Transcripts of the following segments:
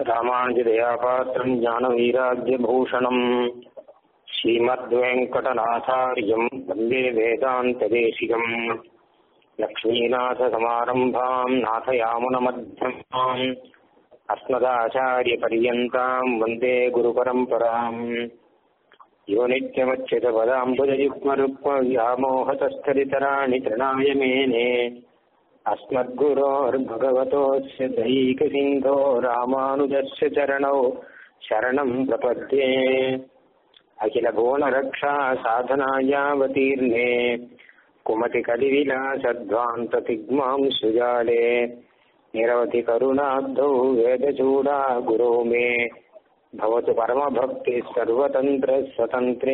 रामाञ्जदयापात्रम् ज्ञानवीराज्यभूषणम् श्रीमद्वेङ्कटनाथार्यम् वन्दे वेदान्तदेशिकम् लक्ष्मीनाथसमारम्भाम् नाथयामुनमध्यमाम् अस्मदाचार्यपर्यन्ताम् वन्दे गुरुपरम्पराम् यो नित्यमच्युतपदाम्बुजयुग्मरुक्मव्यामोहतस्थलितराणि तृणाय मेने अस्मद्गुरोर्भगवतोऽस्य दैकसिन्धो रामानुजस्य चरणौ शरणम् प्रपद्ये अखिलभुवनरक्षा साधनायावतीर्णे कुमतिकलिविलासध्वान्ततिग्मां सुजाले निरवधिकरुणाब्धौ वेदचूडा गुरो मे भवतु परमभक्तिः सर्वतन्त्रस्वतन्त्रे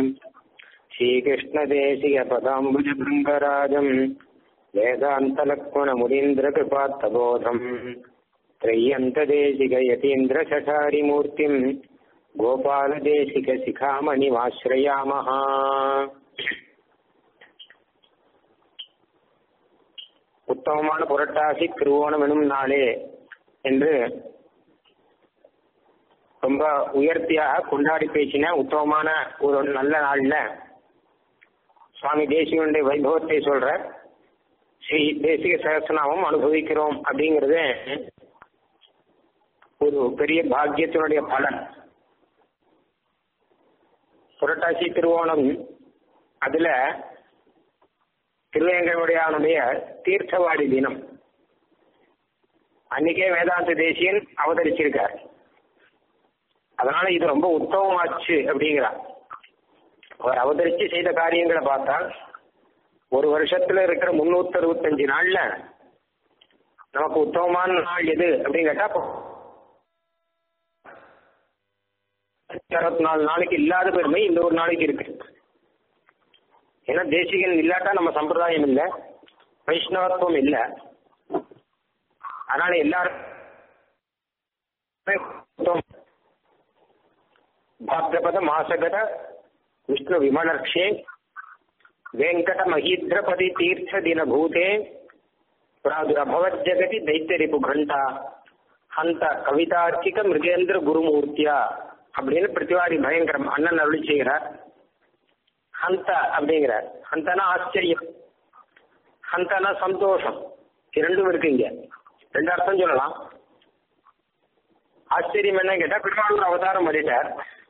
श्रीकृष्णदेशीयपदाम्बुजभृङ्गराजम् वेदान्तलक्ष्मणमुनीन्द्रकृपात्तबोधम् त्रय्यन्तदेशिकयतीन्द्रशठारिमूर्तिम् गोपालदेशिकशिखामणिमाश्रयामः உத்தமமான புரட்டாசி திருவோணம் எனும் நாளே என்று ரொம்ப உயர்த்தியாக கொண்டாடி பேசின உத்தமமான ஒரு நல்ல நாள்ல சுவாமி தேசிகனுடைய வைபவத்தை சொல்ற ஸ்ரீ தேசிக சகசநாமம் அனுபவிக்கிறோம் அப்படிங்கறது ஒரு பெரிய பாக்கியத்தினுடைய பலன் புரட்டாசி திருவோணம் அதுல திருவேங்கனுடையானுடைய தீர்த்தவாடி தினம் அன்னைக்கே வேதாந்த தேசியன் அவதரிச்சிருக்கார் அதனால இது ரொம்ப உத்தமமாச்சு அப்படிங்கிறார் அவர் அவதரிச்சு செய்த காரியங்களை பார்த்தால் ஒரு வருஷத்துல இருக்கிற முன்னூத்தி அறுபத்தஞ்சு நாள்ல நமக்கு உத்தமமான நாள் எது அப்படின்னு கேட்டா அறுபத்தி நாலு நாளைக்கு இல்லாத பெருமை இந்த ஒரு நாளைக்கு இருக்கு ஏன்னா தேசிகன் இல்லாட்டா நம்ம சம்பிரதாயம் இல்லை வைஷ்ணவத்துவம் இல்லை அதனால எல்லாரும் பாத்ரபத மாசகர விஷ்ணு விமலர்ஷே வெங்கட மகீந்திரபதி தீர்த்த தின பூதே பிராதுரபவஜகதி தைத்தரிப்பு கண்டா ஹந்த கவிதார்த்திக மிருகேந்திர குருமூர்த்தியா அப்படின்னு பிரதிவாதி பயங்கரம் அண்ணன் அருளி செய்கிறார் ஹந்த அப்படிங்கிறார் ஹந்தனா ஆச்சரியம் ஹந்தனா சந்தோஷம் இரண்டும் இருக்கு இங்க ரெண்டு அர்த்தம் சொல்லலாம் ஆச்சரியம் என்ன கேட்டா பெருமாள் அவதாரம் பண்ணிட்டார்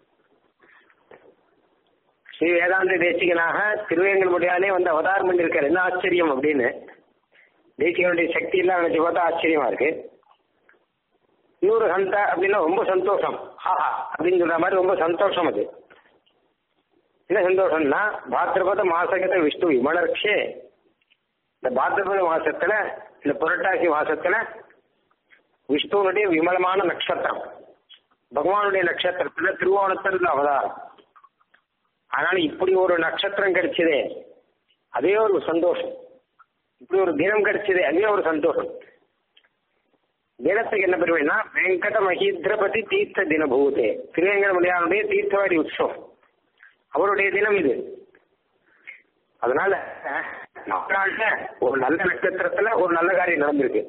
ஸ்ரீ வேதாந்த தேசிகனாக திருவேங்கல்முடியாலே வந்து அவதாரம் பண்ணியிருக்காரு என்ன ஆச்சரியம் அப்படின்னு தேசிகனுடைய சக்தி எல்லாம் நினைச்சு பார்த்தா ஆச்சரியமா இருக்கு இன்னொரு ஹந்த அப்படின்னா ரொம்ப சந்தோஷம் ஆஹா அப்படின்னு சொல்ற மாதிரி ரொம்ப சந்தோஷம் அது என்ன சந்தோஷம்னா பாத்திரபத மாசகத்தை விஷ்ணு விமலர்ஷே இந்த பாத்திரபத மாசத்துல இந்த புரட்டாசி மாசத்துல விஷ்ணுவனுடைய விமலமான நட்சத்திரம் பகவானுடைய நட்சத்திரத்துல திருவோணத்தில் அவதாரம் அதனால இப்படி ஒரு நட்சத்திரம் கிடைச்சதே அதே ஒரு சந்தோஷம் இப்படி ஒரு தினம் கிடைச்சதே அதே ஒரு சந்தோஷம் தினத்துக்கு என்ன பெருமைன்னா வெங்கட மகீந்திரபதி தீர்த்த தினபூதே திருவேங்கடமுடியானுடைய தீர்த்தவாடி உற்சவம் அவருடைய தினம் இது அதனால நாள்ல ஒரு நல்ல நட்சத்திரத்துல ஒரு நல்ல காரியம் நடந்திருக்கு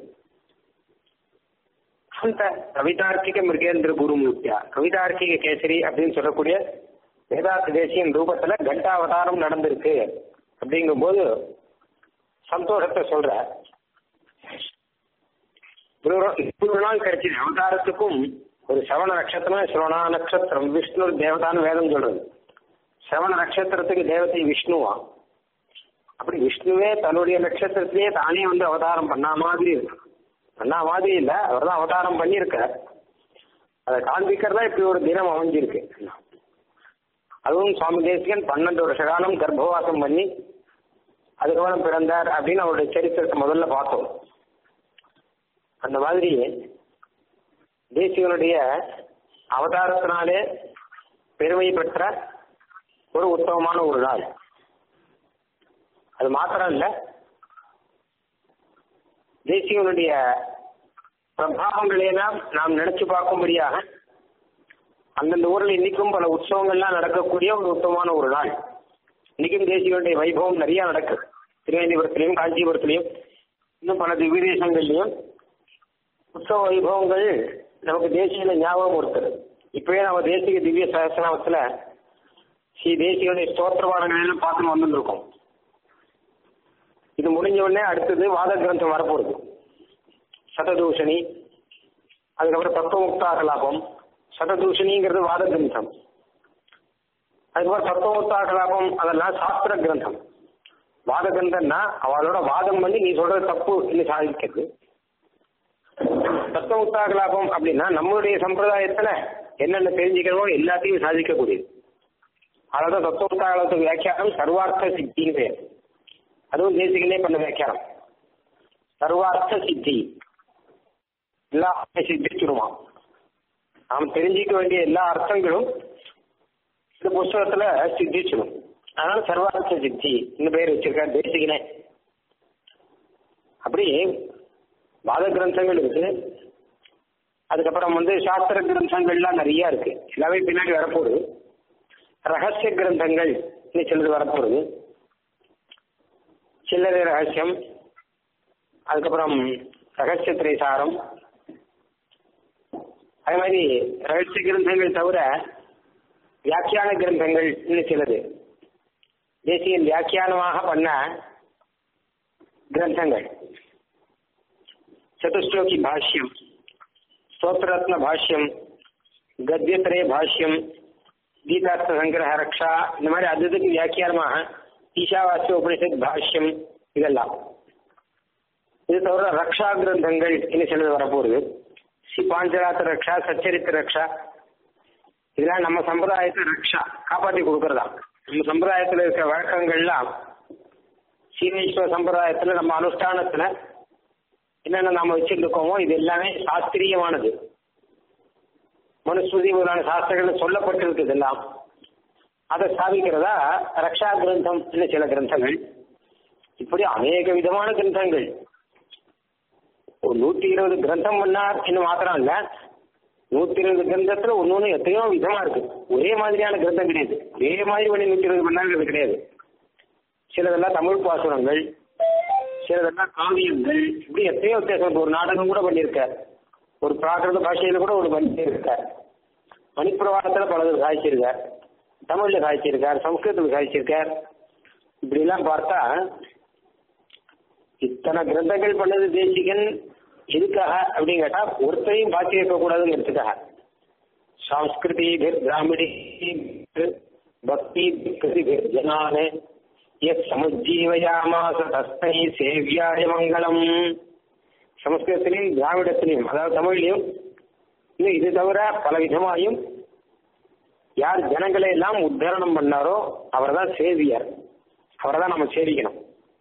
அந்த கவிதார்க்கிக மிருகேந்திர குருமூர்த்தியா கவிதார்க்கிக கேசரி அப்படின்னு சொல்லக்கூடிய வேதாந்த தேசியன் ரூபத்துல கண்டாவதாரம் நடந்திருக்கு அப்படிங்கும் போது சந்தோஷத்தை சொல்ற இவ்வளவு நாள் கிடைச்சது அவதாரத்துக்கும் ஒரு சவண நட்சத்திரம் சிவனா நட்சத்திரம் விஷ்ணு தேவதான்னு வேதம் சொல்றது சவண நட்சத்திரத்துக்கு தேவதை விஷ்ணுவா அப்படி விஷ்ணுவே தன்னுடைய நட்சத்திரத்திலேயே தானே வந்து அவதாரம் பண்ணா மாதிரி இருக்கு பண்ணா மாதிரி இல்ல அவர் தான் அவதாரம் பண்ணியிருக்கார் அதை காண்பிக்கிறதா இப்படி ஒரு தினம் அமைஞ்சிருக்கு அதுவும் சுவாமி தேசிகன் பன்னெண்டு வருஷ காலம் கர்ப்பவாசம் பண்ணி அதுக்கப்புறம் பிறந்தார் அப்படின்னு அவருடைய சரித்திரத்தை முதல்ல பார்த்தோம் அந்த மாதிரி தேசிகனுடைய அவதாரத்தினாலே பெருமை பெற்ற ஒரு உத்தமமான ஒரு நாள் அது மாத்திரம் இல்ல தேசிகனுடைய பிரபாவங்களையெல்லாம் நாம் நினைச்சு பார்க்கும்படியாக அந்தந்த ஊரில் இன்னைக்கும் பல உற்சவங்கள்லாம் நடக்கக்கூடிய ஒரு உத்தமமான ஒரு நாள் இன்னைக்கும் தேசிகனுடைய வைபவம் நிறைய நடக்குது திருவேந்திபுரத்திலையும் காஞ்சிபுரத்திலையும் இன்னும் பல திவ்ய தேசங்கள்லையும் உற்சவ வைபவங்கள் நமக்கு தேசியில ஞாபகம் ஒருத்தர் இப்பவே நம்ம தேசிக திவ்ய சகசிரநாமத்துல ஸ்ரீ தேசிகளுடைய ஸ்தோத்திரவாதங்கள் எல்லாம் பார்த்துன்னு வந்துருக்கோம் இது முடிஞ்ச உடனே அடுத்தது வாத கிரந்தம் வரப்போகுது சததூஷணி அதுக்கப்புறம் தத்துவமுக்தாகலாபம் சததூஷணிங்கிறது வாத கிரந்தம் அதுக்கப்புறம் தத்துவமுக்தாகலாபம் அதெல்லாம் சாஸ்திர கிரந்தம் வாத கிரந்தம்னா அவளோட வாதம் பண்ணி நீ சொல்றது தப்பு இல்லை சாதிக்கிறது தத்துவமுக்தாகலாபம் அப்படின்னா நம்மளுடைய சம்பிரதாயத்துல என்னென்ன தெரிஞ்சுக்கிறோமோ எல்லாத்தையும் சாதிக்கக்கூடியது அதாவது தத்துவமுக்தாகலத்துக்கு வியாக்கியானம் சர்வார்த்த சித்தின்னு பேர் அதுவும் தேசிகனே பண்ண வியாக்கியானம் சர்வார்த்த சித்தி எல்லா சித்திச்சிருமா நாம் தெரிஞ்சிக்க வேண்டிய எல்லா அர்த்தங்களும் இந்த புஸ்தகத்துல சித்திச்சிடும் அதனால சர்வார்த்த சித்தி இந்த பேர் வச்சிருக்கார் தேசிகனே அப்படி வாத கிரந்தங்கள் இருக்கு அதுக்கப்புறம் வந்து சாஸ்திர கிரந்தங்கள்லாம் நிறைய இருக்கு எல்லாமே பின்னாடி வரப்போகுது ரகசிய கிரந்தங்கள் சிலது வரப்போகுது சில்லறை ரகசியம் அதுக்கப்புறம் ரகசிய திரைசாரம் அதே மாதிரி ரகசிய கிரந்தங்கள் தவிர வியாக்கியான கிரந்தங்கள் இன்னும் சிலது தேசியன் வியாக்கியானமாக பண்ண கிரந்தங்கள் சதுஸ்லோகி பாஷ்யம் ஸ்தோத்திரத்ன பாஷ்யம் கத்தியத்திரய பாஷ்யம் கீதார்த்த சங்கிரக ரக்ஷா இந்த மாதிரி அதுக்கு வியாக்கியானமாக ஈஷாவாசிய உபனிஷத் பாஷ்யம் இதெல்லாம் இது தவிர ரக்ஷா கிரந்தங்கள் இன்னும் சிலது வரப்போகுது ஸ்ரீ பாஞ்சராத்த ரக்ஷா சச்சரித்த ரக்ஷா இதெல்லாம் நம்ம சம்பிரதாயத்தை ரக்ஷா காப்பாற்றி கொடுக்கறதா நம்ம சம்பிரதாயத்தில் இருக்கிற வழக்கங்கள்லாம் சீனேஸ்வர சம்பிரதாயத்தில் நம்ம அனுஷ்டானத்தில் என்னென்ன நாம வச்சிருக்கோமோ இது எல்லாமே சாஸ்திரியமானது மனுஸ்மிருதி முதலான சாஸ்திரங்கள் சொல்லப்பட்டிருக்கு இதெல்லாம் அதை ஸ்தாபிக்கிறதா ரக்ஷா கிரந்தம் சில கிரந்தங்கள் இப்படி அநேக விதமான கிரந்தங்கள் ஒரு நூத்தி இருபது கிரந்தம் பண்ணார் இன்னும் மாத்திரம் இல்ல நூத்தி இருபது கிரந்தத்துல ஒன்னொன்னு எத்தனையோ விதமா இருக்கு ஒரே மாதிரியான கிரந்தம் கிடையாது ஒரே மாதிரி பண்ணி நூத்தி இருபது பண்ணாங்கிறது கிடையாது சிலதெல்லாம் தமிழ் பாசுரங்கள் சிலதெல்லாம் காவியங்கள் இப்படி எத்தனையோ வித்தியாசம் ஒரு நாடகம் கூட பண்ணியிருக்கார் ஒரு பிராகிருத பாஷையில கூட ஒரு பண்ணியிருக்கார் மணிப்பிரவாளத்துல பலது சாதிச்சிருக்கார் தமிழ்ல சாதிச்சிருக்கார் சம்ஸ்கிருதத்தில் சாதிச்சிருக்கார் இப்படி எல்லாம் பார்த்தா இத்தனை கிரந்தங்கள் பண்ணது தேசிகன் எதுக்காக அப்படின்னு கேட்டா ஒருத்தரையும் பாக்கி வைக்கக்கூடாதுங்கிறதுக்காக சாஸ்கிருதி பிராமணி பக்தி ஜனானே எத் சமுஜீவயாமாச தஸ்மை சேவியாய மங்களம் சமஸ்கிருதத்திலையும் திராவிடத்திலையும் அதாவது தமிழ்லையும் இன்னும் இது தவிர பல விதமாயும் யார் ஜனங்களை எல்லாம் உத்தரணம் பண்ணாரோ அவர் தான் சேவியர் அவரை தான் நம்ம சேவிக்கணும்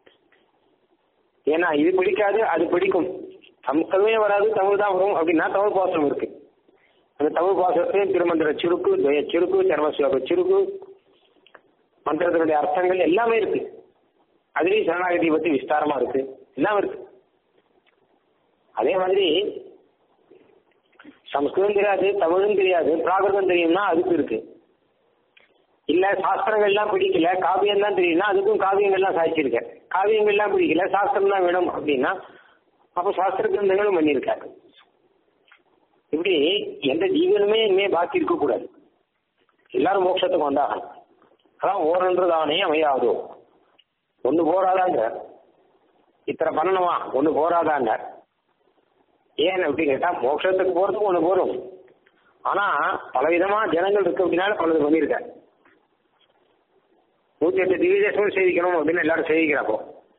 ஏன்னா இது பிடிக்காது அது பிடிக்கும் சமஸ்கிருதமே வராது தமிழ் தான் வரும் அப்படின்னா தமிழ் பாசனம் இருக்கு அந்த தமிழ் பாசனத்தையும் திருமந்திர சுருக்கு துவய சுருக்கு சர்மஸ்லோக சுருக்கு மந்திரத்தினுடைய அர்த்தங்கள் எல்லாமே இருக்கு அதுலேயும் சரணாகதி பத்தி விஸ்தாரமா இருக்கு எல்லாம் இருக்கு அதே மாதிரி சம்ஸ்கிருதம் தெரியாது தமிழும் தெரியாது பிராகிருதம் தெரியும்னா அதுக்கு இருக்கு இல்ல சாஸ்திரங்கள்லாம் பிடிக்கல காவியம் தான் தெரியும்னா அதுக்கும் காவியங்கள்லாம் சாதிச்சிருக்கேன் காவியங்கள்லாம் பிடிக்கல சாஸ்திரம் தான் வேணும் அப்படின்னா அப்போ சாஸ்திர கிரந்தங்களும் பண்ணியிருக்காரு இப்படி எந்த ஜீவனுமே இனிமே பாக்கி இருக்கக்கூடாது எல்லாரும் மோட்சத்துக்கு வந்தாகணும் அதான் ஓரன்றதானே அமையாதோ ஒன்று போராதாங்க இத்தனை பண்ணணுமா ஒன்று போராதாங்க ஏன் அப்படின்னு கேட்டா மோட்சத்துக்கு போறதுக்கு ஒன்று போதும் ஆனா பலவிதமா ஜனங்கள் இருக்கு அப்படின்னால பலது பண்ணியிருக்காரு நூத்தி எட்டு திவ்ய தேசமும் சேவிக்கணும் அப்படின்னு எல்லாரும் சேவிக்கிறப்போ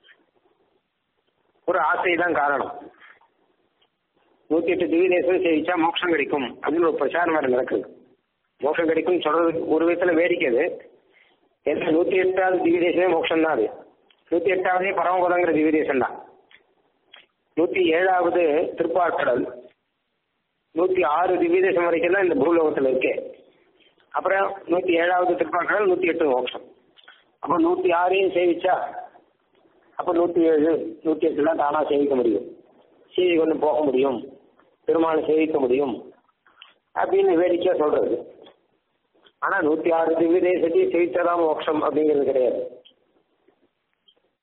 ஒரு ஆசை தான் காரணம் நூத்தி எட்டு திவ்ய தேசம் சேவிச்சா மோட்சம் கிடைக்கும் அப்படின்னு ஒரு பிரச்சாரம் வேற நடக்குது மோட்சம் கிடைக்கும் சொல்றது ஒரு விதத்துல வேடிக்கை அது ஏன்னா நூத்தி எட்டாவது திவ்ய தேசமே மோட்சம் தான் அது நூத்தி எட்டாவதே பரமபதங்கிற திவ்ய தேசம் தான் நூத்தி ஏழாவது திருப்பார்கடல் நூத்தி ஆறு திவ்ய தேசம் வரைக்கும் தான் இந்த பூலோகத்துல இருக்கு அப்புறம் நூத்தி ஏழாவது திருப்பார்கடல் நூத்தி எட்டு மோட்சம் அப்போ நூத்தி ஆறையும் சேவிச்சா அப்போ நூத்தி ஏழு நூத்தி எட்டுலாம் தானா சேவிக்க முடியும் சேவி கொண்டு போக முடியும் பெருமாளை சேவிக்க முடியும் அப்படின்னு வேடிக்கையா சொல்றது ஆனா நூத்தி ஆறு திவ்ய தேசத்தையும் சேவிச்சாதான் மோட்சம் அப்படிங்கிறது கிடையாது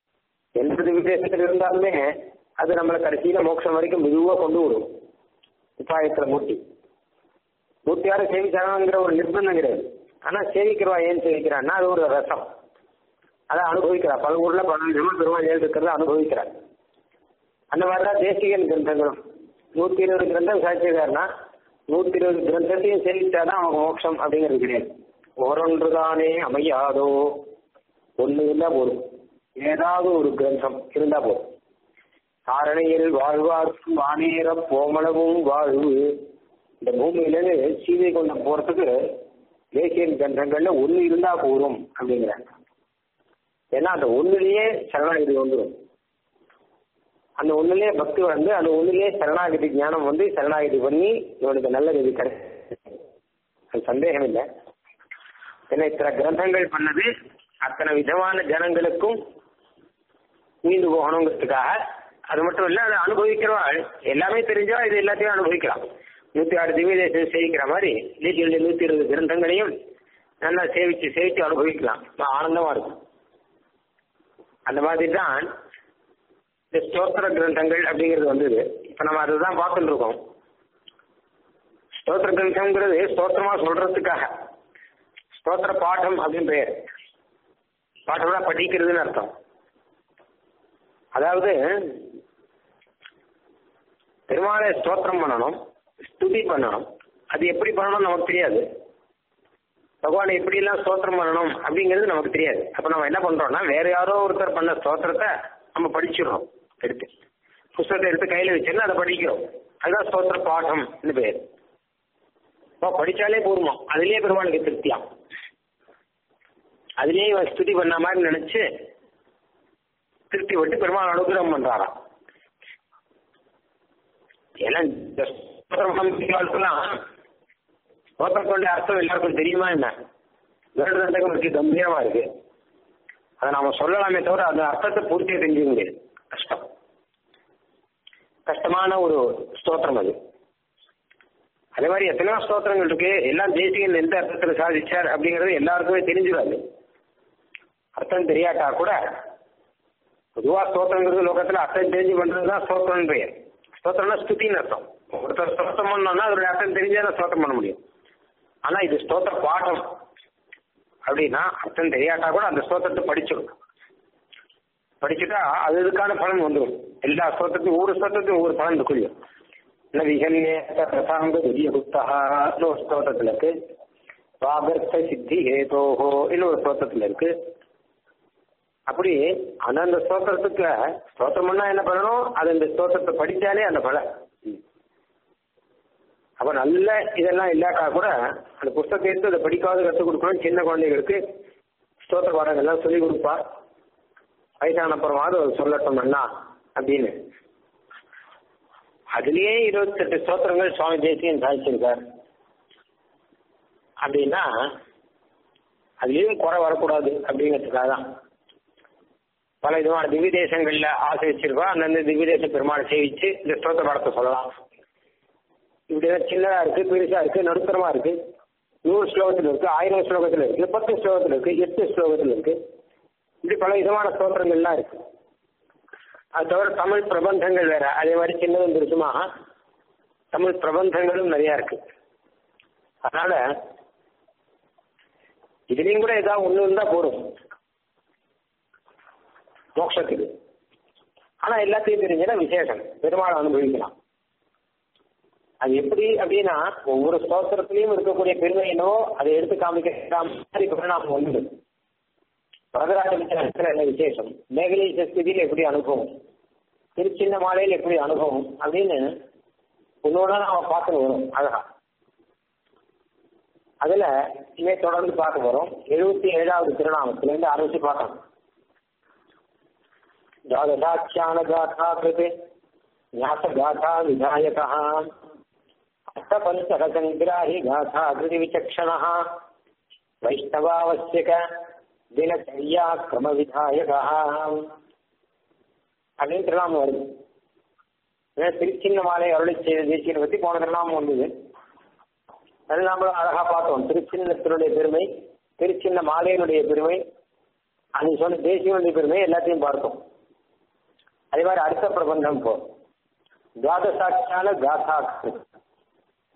எந்த திவ்ய தேசத்தில் இருந்தாலுமே அது நம்மளை கடைசியில மோட்சம் வரைக்கும் மெதுவா கொண்டு விடும் உபாயத்துல மூர்த்தி மூர்த்தியார சேவிச்சாங்கிற ஒரு நிர்பந்தம் கிடையாது ஆனா சேவிக்கிறவா ஏன் சேவிக்கிறான்னா அது ஒரு ரசம் அதை அனுபவிக்கிறா பல ஊர்ல பல விதமா பெருமாள் இருக்கிறத அனுபவிக்கிறார் அந்த மாதிரிதான் தேசிகன் கிரந்தங்களும் நூத்தி இருபது கிரந்தம் சாட்சியக்காரனா நூத்தி இருபது கிரந்தத்தையும் சேவிச்சாதான் அவன் மோட்சம் அப்படிங்கிறது கிடையாது ஓரொன்றுதானே அமையாதோ ஒண்ணு இருந்தா போதும் ஏதாவது ஒரு கிரந்தம் இருந்தா போதும் தாரணையில் வாழ்வார்க்கும் வானேற போமளவும் வாழ்வு இந்த பூமியிலேருந்து சீதை கொண்ட போறதுக்கு தேசியன் கிரந்தங்கள்ல ஒண்ணு இருந்தா போதும் அப்படிங்கிறாங்க ஏன்னா அந்த ஒண்ணுலயே சரணாகிதி வந்துடும் அந்த ஒண்ணுலயே பக்தி வந்து அந்த ஒண்ணுலயே சரணாகிதி ஞானம் வந்து சரணாகிதி பண்ணி இவனுக்கு நல்ல இது கிடைக்கும் அது சந்தேகம் இல்லை ஏன்னா இத்தனை கிரந்தங்கள் பண்ணது அத்தனை விதமான ஜனங்களுக்கும் மீண்டு போகணுங்கிறதுக்காக அது மட்டும் இல்ல அதை அனுபவிக்கிறவாள் எல்லாமே தெரிஞ்சா இது எல்லாத்தையும் அனுபவிக்கலாம் நூத்தி ஆறு திவ்ய தேசம் சேவிக்கிற மாதிரி தேசிய நூத்தி இருபது கிரந்தங்களையும் நல்லா சேவிச்சு சேவிச்சு அனுபவிக்கலாம் ஆனந்தமா இருக்கும் அந்த மாதிரி தான் இந்த ஸ்தோத்திர கிரந்தங்கள் அப்படிங்கிறது வந்தது இப்ப நம்ம அதை தான் பார்த்துட்டு இருக்கோம் ஸ்தோத்திர கிரந்தம்ங்கிறது ஸ்தோத்திரமா சொல்றதுக்காக ஸ்தோத்திர பாடம் அப்படின்னு பெயர் பாட்டம்னா படிக்கிறதுன்னு அர்த்தம் அதாவது பெருமாளை ஸ்தோத்திரம் பண்ணணும் ஸ்துதி பண்ணணும் அது எப்படி பண்ணணும் நமக்கு தெரியாது பகவானை எப்படி எல்லாம் ஸ்தோத்திரம் பண்ணணும் அப்படிங்கிறது நமக்கு தெரியாது அப்ப நம்ம என்ன பண்றோம்னா வேற யாரோ ஒருத்தர் பண்ண ஸ்தோத்திரத்தை நம்ம படிச்சிடுறோம் எடுத்து புஸ்தகத்தை எடுத்து கையில வச்சுன்னா அதை படிக்கிறோம் அதுதான் ஸ்தோத்திர பாடம்னு பேர் இப்போ படிச்சாலே போதுமா அதுலயே பெருமாளுக்கு திருப்தியாம் அதுலயே இவன் ஸ்துதி பண்ண மாதிரி நினைச்சு திருப்தி விட்டு பெருமாள் அனுகிரகம் பண்றாராம் ஏன்னா இந்த ஸ்தோத்திரம் ஸ்தோத்திரத்தோட அர்த்தம் எல்லாருக்கும் தெரியுமா என்ன வேண்டுதலுக்கு மிக கம்பீரமா இருக்கு அதை நாம சொல்லலாமே தவிர அந்த அர்த்தத்தை பூர்த்தியை தெரிஞ்சுக்க முடியாது கஷ்டம் கஷ்டமான ஒரு ஸ்தோத்திரம் அது அதே மாதிரி எத்தனையோ ஸ்தோத்திரங்கள் இருக்கு எல்லாம் தேசிகன் எந்த அர்த்தத்தில் சாதிச்சார் அப்படிங்கிறது எல்லாருக்குமே தெரிஞ்சிடாது அர்த்தம் தெரியாட்டா கூட பொதுவா ஸ்தோத்திரங்கிறது லோகத்துல அர்த்தம் தெரிஞ்சு பண்றதுதான் ஸ்தோத்திரம் பெயர் ஸ்தோத்திரம்னா ஸ்துதின்னு அர்த்தம் ஒருத்தர் ஸ்தோத்திரம் பண்ணோம்னா அதோட அர்த்தம் தெரிஞ்சாதான் ஸ்தோத்திரம் பண்ண முடியும் ஆனா இது ஸ்தோத்திர பாடம் அப்படின்னா அர்த்தம் தெரியாட்டா கூட அந்த ஸ்தோத்திரத்தை படிச்சிடும் படிச்சுட்டா அது இதுக்கான பலன் வந்துடும் எல்லா ஸ்தோத்திரத்தையும் ஒவ்வொரு ஸ்தோத்திரத்தையும் ஒவ்வொரு பலன் இருக்கும் ந விகன்யே பிரசாங்க துரிய புத்தகான்னு ஒரு ஸ்தோத்திரத்துல இருக்கு வாகர்த்த சித்தி ஹேதோஹோ இன்னொரு ஸ்தோத்திரத்துல இருக்கு அப்படி அந்தந்த ஸ்தோத்திரத்துக்கு ஸ்தோத்திரம் பண்ணா என்ன பண்ணணும் அது இந்த ஸ்தோத்திரத்தை படிச்சாலே அந்த பலன் அப்ப நல்ல இதெல்லாம் இல்லாட்டா கூட அந்த புஸ்தகத்தை எடுத்து அதை படிக்காத கற்றுக் கொடுக்கணும் சின்ன குழந்தைகளுக்கு ஸ்தோத்திர பாடங்கள்லாம் சொல்லிக் கொடுப்பா வயசான அப்புறமாவது அது சொல்லட்டும் அண்ணா அப்படின்னு அதுலயே இருபத்தெட்டு ஸ்தோத்திரங்கள் சுவாமி தேசியன் சாதிச்சிருக்கார் அப்படின்னா அதுலயும் குறை வரக்கூடாது அப்படிங்கிறதுக்காக தான் பல விதமான திவ்ய தேசங்கள்ல ஆசை வச்சிருக்கோம் அந்தந்த திவ்ய தேச பெருமாள் சேவிச்சு இந்த ஸ்தோத்திர பாடத்தை சொல்லலாம் இப்படிதான் சின்னதா இருக்கு பெருசா இருக்கு நடுத்தரமா இருக்கு நூறு ஸ்லோகத்துல இருக்கு ஆயிரம் ஸ்லோகத்துல இருக்கு பத்து ஸ்லோகத்துல இருக்கு எட்டு ஸ்லோகத்துல இருக்கு இப்படி பல விதமான ஸ்தோத்திரங்கள்லாம் இருக்கு அது தவிர தமிழ் பிரபந்தங்கள் வேற அதே மாதிரி சின்னதும் பெருசுமாக தமிழ் பிரபந்தங்களும் நிறைய இருக்கு அதனால இதுலயும் கூட ஏதாவது ஒண்ணு இருந்தா போதும் மோட்சத்துக்கு ஆனா எல்லாத்தையும் தெரிஞ்சா விசேஷம் பெருமாள் அனுபவிக்கலாம் அது எப்படி அப்படின்னா ஒவ்வொரு ஸ்தோத்திரத்திலையும் இருக்கக்கூடிய பெருமை என்னவோ அதை எடுத்து காமிக்கிற மாதிரி பரிணாமம் வந்துடும் வரதராஜ விசாரத்தில் என்ன விசேஷம் மேகலை சஸ்திதியில் எப்படி அனுபவம் திருச்சின்ன மாலையில் எப்படி அனுபவம் அப்படின்னு உன்னோட நாம பார்த்துட்டு வரும் அழகா அதுல இனிமே தொடர்ந்து பார்க்க போறோம் எழுபத்தி ஏழாவது திருநாமத்துல இருந்து ஆரம்பிச்சு பார்க்கணும் द्वादशाख्यान गाथा कृते न्यास गाथा विधायक अष्टपंचक संग्राही गाथा कृति विचक्षण वैष्णवावश्यक दिनचर्या क्रम विधायक அப்படின்னு திருநாமம் வருது ஏன்னா திருச்சின்ன மாலை அருளை செய்த தேசியனை பத்தி போன திருநாமம் வந்தது அது நாமளும் அழகா பார்த்தோம் திருச்சின்னத்தினுடைய பெருமை திருச்சின்ன மாலையினுடைய பெருமை அது சொன்ன தேசியனுடைய பெருமை எல்லாத்தையும் பார்த்தோம் அதே மாதிரி அடுத்த பிரபந்தம் போ துவாதசாட்சியான காதா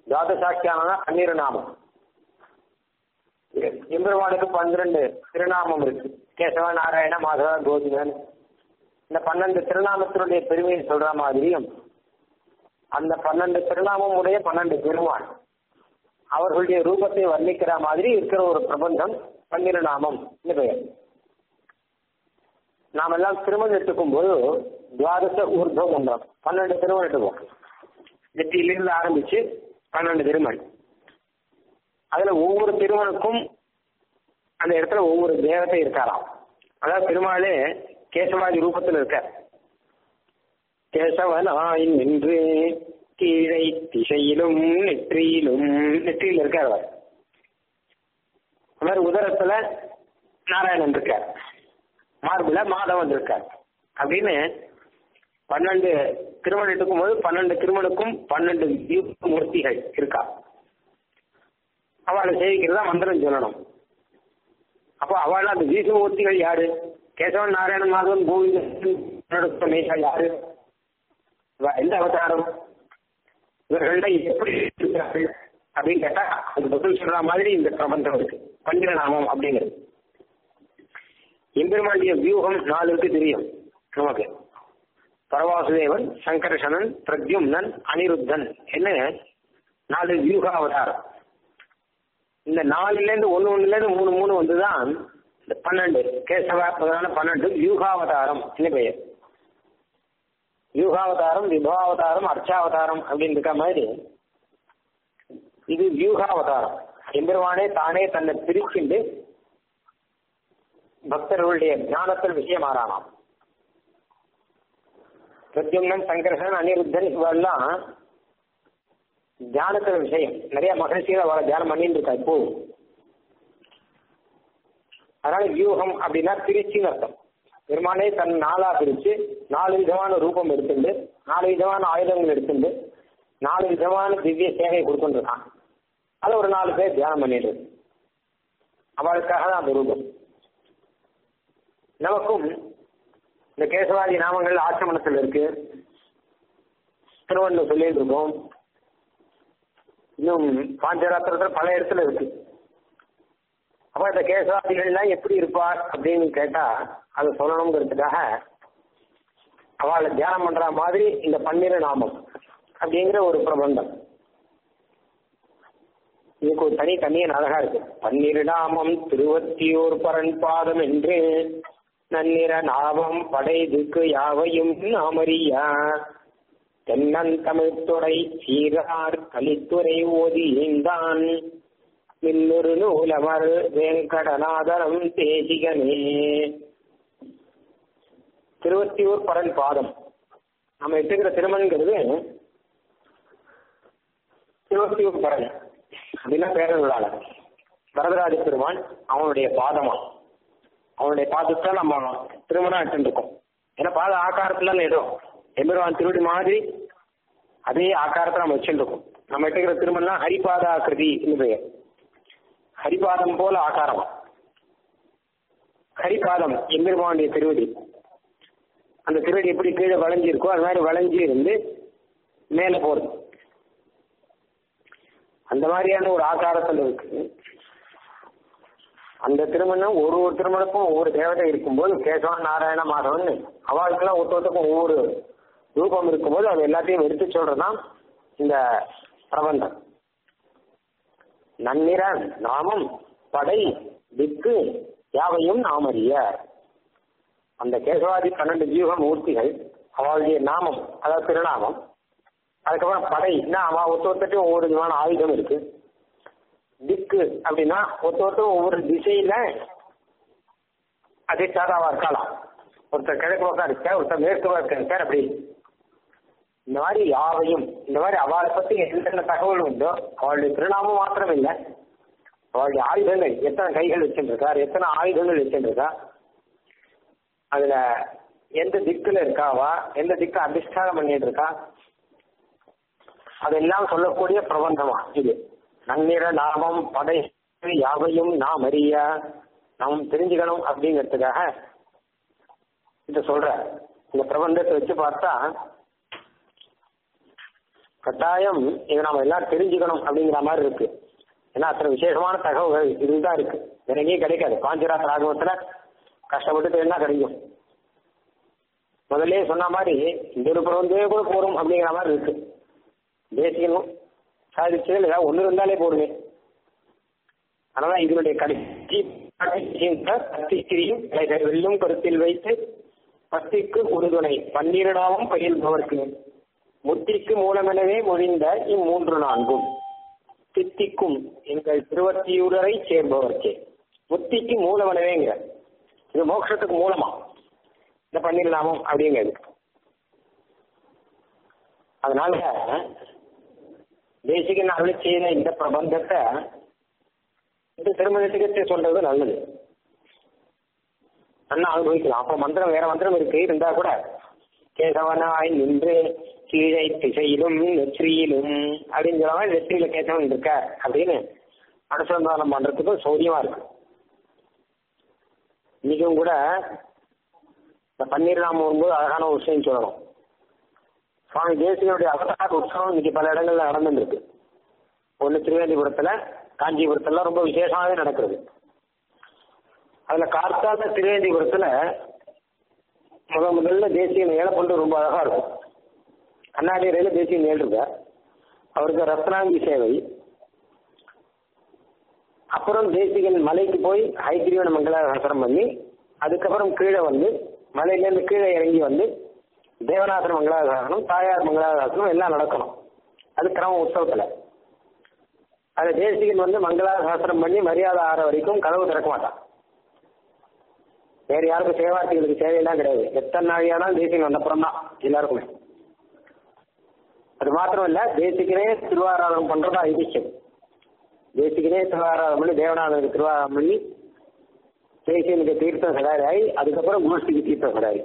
துவாதசாக்கியான பன்னிரு நாமம் எம்பெருமானுக்கு பன்னிரண்டு திருநாமம் இருக்கு கேசவ நாராயண மாதவ கோவிந்தன் இந்த பன்னெண்டு திருநாமத்தினுடைய பெருமையை சொல்ற மாதிரியும் அந்த பன்னெண்டு திருநாமம் உடைய பன்னெண்டு பெருமான் அவர்களுடைய ரூபத்தை வர்ணிக்கிற மாதிரி இருக்கிற ஒரு பிரபந்தம் பன்னிரு நாமம் பெயர் நாம் எல்லாம் திருமணம் எடுத்துக்கும் போது துவாதச ஊர்துவம் பண்றோம் பன்னெண்டு திருமணம் எடுத்துக்குவோம் நெற்றியிலிருந்து ஆரம்பிச்சு பன்னெண்டு திருமண் அதுல ஒவ்வொரு திருமணுக்கும் அந்த இடத்துல ஒவ்வொரு தேவதை இருக்காராம் அதாவது பெருமாளே கேசவாதி ரூபத்தில் இருக்கார் கேசவனாய் நின்று கீழை திசையிலும் நெற்றியிலும் நெற்றியில் இருக்கார் அவர் அவர் உதரத்துல நாராயணன் இருக்கார் மார்புல மாதவன் இருக்கார் அப்படின்னு பன்னெண்டு திருமணம் எடுக்கும் போது பன்னெண்டு திருமணுக்கும் பன்னெண்டு மூர்த்திகள் இருக்கா அவளை சேவிக்கிறதா மந்திரம் சொல்லணும் அப்போ அவள் அந்த மூர்த்திகள் யாரு கேசவன் நாராயணன் மாதவன் கோவிந்தன் யாரு எந்த அவதாரம் இவர்கள எப்படி இருக்கிறார்கள் அப்படின்னு கேட்டா அது பதில் சொல்ற மாதிரி இந்த பிரபந்தம் இருக்கு பஞ்சநாமம் அப்படிங்கிறது எம்பெருமாண்டிய வியூகம் நாலுக்கு தெரியும் நமக்கு பரவாசுதேவன் சங்கர்ஷனன் பிரத்யும்னன் அனிருத்தன் என்ன நாலு வியூக அவதாரம் இந்த நாலுல இருந்து ஒன்னு ஒண்ணுல இருந்து மூணு மூணு வந்துதான் இந்த பன்னெண்டு கேசவ முதலான பன்னெண்டு வியூகாவதாரம் என்ன பெயர் வியூகாவதாரம் விபவாவதாரம் அர்ச்சாவதாரம் அப்படின்னு இருக்க மாதிரி இது வியூகாவதாரம் எம்பெருமானே தானே தன்னை பிரிச்சுண்டு பக்தர்களுடைய ஞானத்தில் விஷயமாறானாம் பிரத்யும்னன் சங்கர்ஷன் அனிருத்தன் இவெல்லாம் தியானத்துல விஷயம் நிறைய மகிழ்ச்சிகள் அவளை தியானம் பண்ணிட்டு இருக்கா இப்போ அதனால வியூகம் அப்படின்னா பிரிச்சுன்னு அர்த்தம் பெருமானே தன் நாளா பிரிச்சு நாலு விதமான ரூபம் எடுத்துண்டு நாலு விதமான ஆயுதங்கள் எடுத்துண்டு நாலு விதமான திவ்ய சேவை கொடுத்துருக்கான் அதை ஒரு நாலு பேர் தியானம் பண்ணிட்டு அவளுக்காக தான் அந்த ரூபம் நமக்கும் இந்த கேசவாதி நாமங்கள் ஆசிரமணத்தில் இருக்கு திருவண்ணூர் சொல்லிட்டு இருக்கோம் இன்னும் பாஞ்சராத்திரத்தில் பல இடத்துல இருக்கு அப்ப இந்த கேசவாதிகள்லாம் எப்படி இருப்பார் அப்படின்னு கேட்டா அதை சொல்லணுங்கிறதுக்காக அவளை தியானம் பண்ற மாதிரி இந்த பன்னிரு நாமம் அப்படிங்கிற ஒரு பிரபந்தம் இதுக்கு ஒரு தனி தனியன் அழகா இருக்கு பன்னிரு நாமம் திருவத்தியூர் பரன் பாதம் என்று நன்னிற நாமம் படைதுக்கு யாவையும் நாமறியா தென்னன் தமிழ்துறை சீரார் கலித்துறை ஓதியந்தான் மின்னொரு நூலமர் வேங்கடநாதரம் தேசிகனே திருவத்தியூர் பரன் பாதம் நம்ம எடுத்துக்கிற திருமணங்கிறது திருவத்தியூர் பரன் அப்படின்னா பேரர்களாளர் வரதராஜ பெருமான் அவனுடைய பாதமா அவனுடைய பாதத்தை நம்ம திருமணம் எடுத்துருக்கோம் ஏன்னா பாத ஆக்காரத்துல இடம் எம்பெருமான் திருவடி மாதிரி அதே ஆக்காரத்தை நம்ம வச்சுருக்கோம் நம்ம எடுத்துக்கிற திருமணம் ஹரிபாத ஆக்கிருதி பெயர் ஹரிபாதம் போல ஆகாரம் ஹரிபாதம் எம்பெருமானுடைய திருவடி அந்த திருவடி எப்படி கீழே வளைஞ்சி இருக்கோ அது மாதிரி வளைஞ்சி இருந்து மேலே போறது அந்த மாதிரியான ஒரு ஆகாரத்தில் இருக்கு அந்த திருமணம் ஒரு ஒரு திருமணக்கும் ஒவ்வொரு தேவதை இருக்கும்போது கேசவன் நாராயண மாதவன் அவளுக்கெல்லாம் ஒருத்தருக்கும் ஒவ்வொரு ரூபம் இருக்கும்போது அது எல்லாத்தையும் எடுத்து சொல்றதுதான் இந்த பிரபந்தம் நன்னிற நாமம் படை திக்கு யாவையும் நாமறிய அந்த கேசவாதி பன்னெண்டு ஜீவ மூர்த்திகள் அவளுடைய நாமம் அதாவது திருநாமம் அதுக்கப்புறம் படை அவ ஒருத்த ஒருத்தட்டும் ஒவ்வொரு விதமான ஆயுதம் இருக்கு திக்கு அப்படின்னா ஒருத்த ஒருத்தரும் ஒவ்வொரு திசையில அதிர்ஷ்டாதாவா இருக்கலாம் ஒருத்தர் கிழக்கு பக்கம் இருக்கார் ஒருத்தர் மேற்கு பக்கம் இருக்கார் அப்படி இந்த மாதிரி யாவையும் இந்த மாதிரி அவளை பத்தி என்னென்ன தகவல் உண்டோ அவளுடைய திருநாமம் மாத்திரம் இல்லை அவளுடைய ஆயுதங்கள் எத்தனை கைகள் வச்சுருக்கார் எத்தனை ஆயுதங்கள் வச்சுருக்கா அதுல எந்த திக்குல இருக்காவா எந்த திக்கு அதிஷ்டானம் பண்ணிட்டு இருக்கா அதெல்லாம் சொல்லக்கூடிய பிரபந்தமா இது நன்னிற நாமம் படை யாவையும் நாம் அறிய நாம் தெரிஞ்சுக்கணும் அப்படிங்கிறதுக்காக இத சொல்ற இந்த பிரபந்தத்தை வச்சு பார்த்தா கட்டாயம் இதை நாம எல்லாரும் தெரிஞ்சுக்கணும் அப்படிங்கிற மாதிரி இருக்கு ஏன்னா அத்தனை விசேஷமான தகவல்கள் இதுதான் இருக்கு வேற எங்கேயும் கிடைக்காது காஞ்சிராத் ராகவத்துல கஷ்டப்பட்டு தெரிஞ்சா கிடைக்கும் முதல்ல சொன்ன மாதிரி இந்த ஒரு பிரபந்தே கூட போறோம் அப்படிங்கிற மாதிரி இருக்கு தேசியனும் சாதிச்சதில் ஏதாவது ஒன்று இருந்தாலே போடுமே அதனால இதனுடைய கடைசி பத்திஸ்திரியும் வெல்லும் கருத்தில் வைத்து பத்திக்கு உறுதுணை பன்னிரடாவும் பயில்பவர்க்கு முத்திக்கு மூலமெனவே மொழிந்த இம்மூன்று நான்கும் தித்திக்கும் எங்கள் திருவத்தியூரரை சேர்பவர்க்கே முத்திக்கு மூலமெனவேங்க இது மோட்சத்துக்கு மூலமா இந்த பன்னிரடாமம் அப்படிங்கிறது அதனால தேசிகன் அருளி செய்த இந்த பிரபந்தத்தை இந்த திருமணத்துக்கு சொல்றது நல்லது நல்லா அனுபவிக்கலாம் அப்ப மந்திரம் வேற மந்திரம் இருக்கு இருந்தா கூட கேசவனாய் நின்று கீழே திசையிலும் நெற்றியிலும் அப்படின்னு சொல்ல மாதிரி நெற்றியில கேசவன் இருக்க அப்படின்னு அனுசந்தானம் பண்றதுக்கு சௌரியமா இருக்கு இன்னைக்கும் கூட இந்த பன்னீர் நாம வரும்போது அழகான ஒரு விஷயம் சொல்லணும் சுவாமி தேசிகனுடைய அவதார உற்சவம் இன்னைக்கு பல இடங்கள்ல நடந்துருக்கு ஒன்று திருவேந்திபுரத்துல காஞ்சிபுரத்துல ரொம்ப விசேஷமாகவே நடக்கிறது அதுல கார்த்தால திருவேந்திபுரத்துல முத முதல்ல தேசிய ஏழப்பண்டு ரொம்ப அழகா இருக்கும் கண்ணாடி ரயில தேசிய மேல் இருக்க அவருக்கு ரத்னாங்கி சேவை அப்புறம் தேசிகன் மலைக்கு போய் ஹைகிரீவன மங்களாசாசனம் பண்ணி அதுக்கப்புறம் கீழே வந்து மலையிலேருந்து கீழே இறங்கி வந்து தேவநாதன் மங்களாசாசனம் தாயார் மங்களாசாசனம் எல்லாம் நடக்கணும் அது கிரம உற்சவத்துல அது தேசிகன் வந்து மங்களாசாசனம் பண்ணி மரியாதை ஆற வரைக்கும் கதவு திறக்க மாட்டான் வேற யாருக்கும் சேவார்த்திகளுக்கு சேவையெல்லாம் கிடையாது எத்தனை நாழியானாலும் தேசிகன் வந்தப்புறம் தான் எல்லாருக்குமே அது மாத்திரம் இல்ல தேசிகனே திருவாராதனம் பண்றதா ஐதிஷ்யம் தேசிகனே திருவாராதனம் பண்ணி தேவநாதனுக்கு திருவாராதனம் பண்ணி தேசியனுக்கு தீர்த்தம் சடாரி அதுக்கப்புறம் கோஷ்டிக்கு தீர்த்தம் சடாரி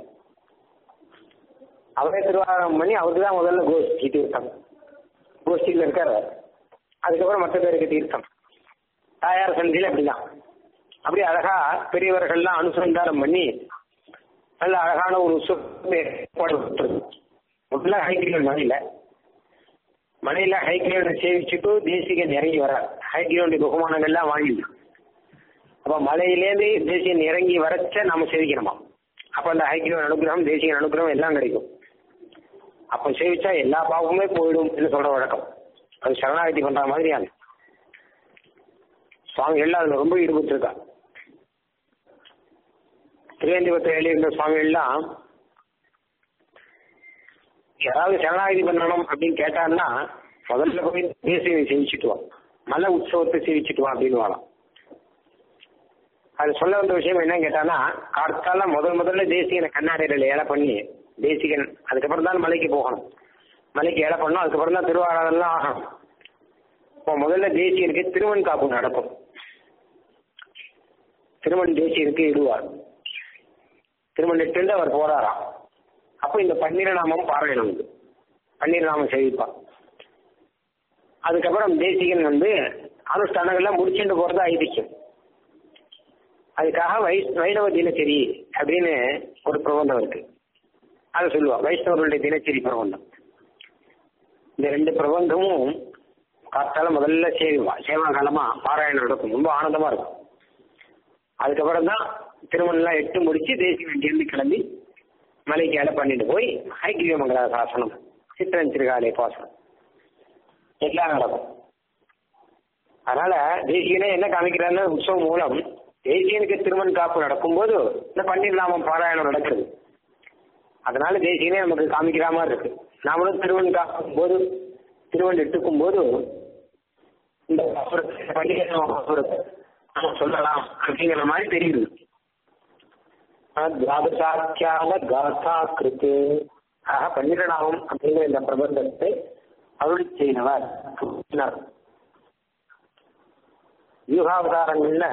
அவரே திருவாராதனம் பண்ணி அவருக்கு தான் முதல்ல கோஷ்டி தீர்த்தம் கோஷ்டியில் இருக்காரு அதுக்கப்புறம் மற்ற பேருக்கு தீர்த்தம் தாயார் சந்தியில் அப்படிதான் அப்படி அழகா பெரியவர்கள்லாம் அனுசந்தானம் பண்ணி நல்ல அழகான ஒரு ஏற்பாடு முதல்ல ஹைகிரீவன் மலையில மலையில ஹைகிரீவனை சேவிச்சுட்டு தேசிகன் இறங்கி வரார் ஹைகிரீவனுடைய பகுமானங்கள்லாம் வாங்கி அப்ப மலையிலேருந்து தேசியன் இறங்கி வரச்ச நாம சேவிக்கணுமா அப்ப அந்த ஹைகிரீவன் அனுகிரகம் தேசியன் அனுகிரகம் எல்லாம் கிடைக்கும் அப்ப சேவிச்சா எல்லா பாவமுமே போயிடும் என்று சொல்ற வழக்கம் அது சரணாகதி பண்ற மாதிரியான சுவாமிகள் அதுல ரொம்ப ஈடுபட்டு இருக்கா திருவேந்திபுரத்தில் எழுதியிருந்த சுவாமிகள்லாம் யாராவது சரணாகதி பண்ணணும் அப்படின்னு கேட்டான்னா முதல்ல போய் தேசியை சேவிச்சுட்டு வா மலை உற்சவத்தை சேவிச்சுட்டு வா அப்படின்னு வாழலாம் அது சொல்ல வந்த விஷயம் என்ன கேட்டானா கார்த்தால முதல் முதல்ல தேசிகனை கண்ணாடியில் ஏழை பண்ணி தேசிகன் அதுக்கப்புறம் தான் மலைக்கு போகணும் மலைக்கு ஏழை பண்ணணும் அதுக்கப்புறம் தான் திருவாராதெல்லாம் ஆகணும் இப்போ முதல்ல தேசியனுக்கு திருவன் காப்பு நடக்கும் திருமண் தேசியனுக்கு இடுவார் திருமண் இட்டு அவர் போறாராம் அப்போ இந்த பன்னீரநாமம் பாராயணம் உண்டு பன்னீர்நாமம் சேவிப்பான் அதுக்கப்புறம் தேசிகன் வந்து அனுஷ்டானங்கள்லாம் முடிச்சுட்டு போறதா ஐதிக்கும் அதுக்காக வை வைணவ தினச்சரி அப்படின்னு ஒரு பிரபந்தம் இருக்கு அதை சொல்லுவா வைஷ்ணவர்களுடைய தினச்சரி பிரபந்தம் இந்த ரெண்டு பிரபந்தமும் காத்தால முதல்ல சேவிவா சேவா காலமா பாராயணம் நடக்கும் ரொம்ப ஆனந்தமா இருக்கும் அதுக்கப்புறம் தான் திருமணம்லாம் எட்டு முடிச்சு தேசிய இங்கிருந்து கிளம்பி மலைக்கு ஏழை பண்ணிட்டு போய் ஹைகிரிய மங்களா சாசனம் சித்திரன் திருகாலை பாசனம் எல்லாம் நடக்கும் அதனால தேசியனே என்ன காமிக்கிறாருன்னா உற்சவம் மூலம் தேசியனுக்கு திருமண் காப்பு நடக்கும்போது இந்த பன்னீர் நாமம் பாராயணம் நடக்குது அதனால தேசியனே நமக்கு காமிக்கிற மாதிரி இருக்கு நாமளும் திருவன் காக்கும் போது திருவன் இட்டுக்கும் போது இந்த பண்டிகை நம்ம சொல்லலாம் அப்படிங்கிற மாதிரி தெரியுது துவாதசாக்கியான காசா கிருத்து ஆக பன்னிரண்டாம் அப்படிங்கிற இந்த பிரபந்தத்தை அருள் செய்தவர் வியூகாவதாரங்கள்ல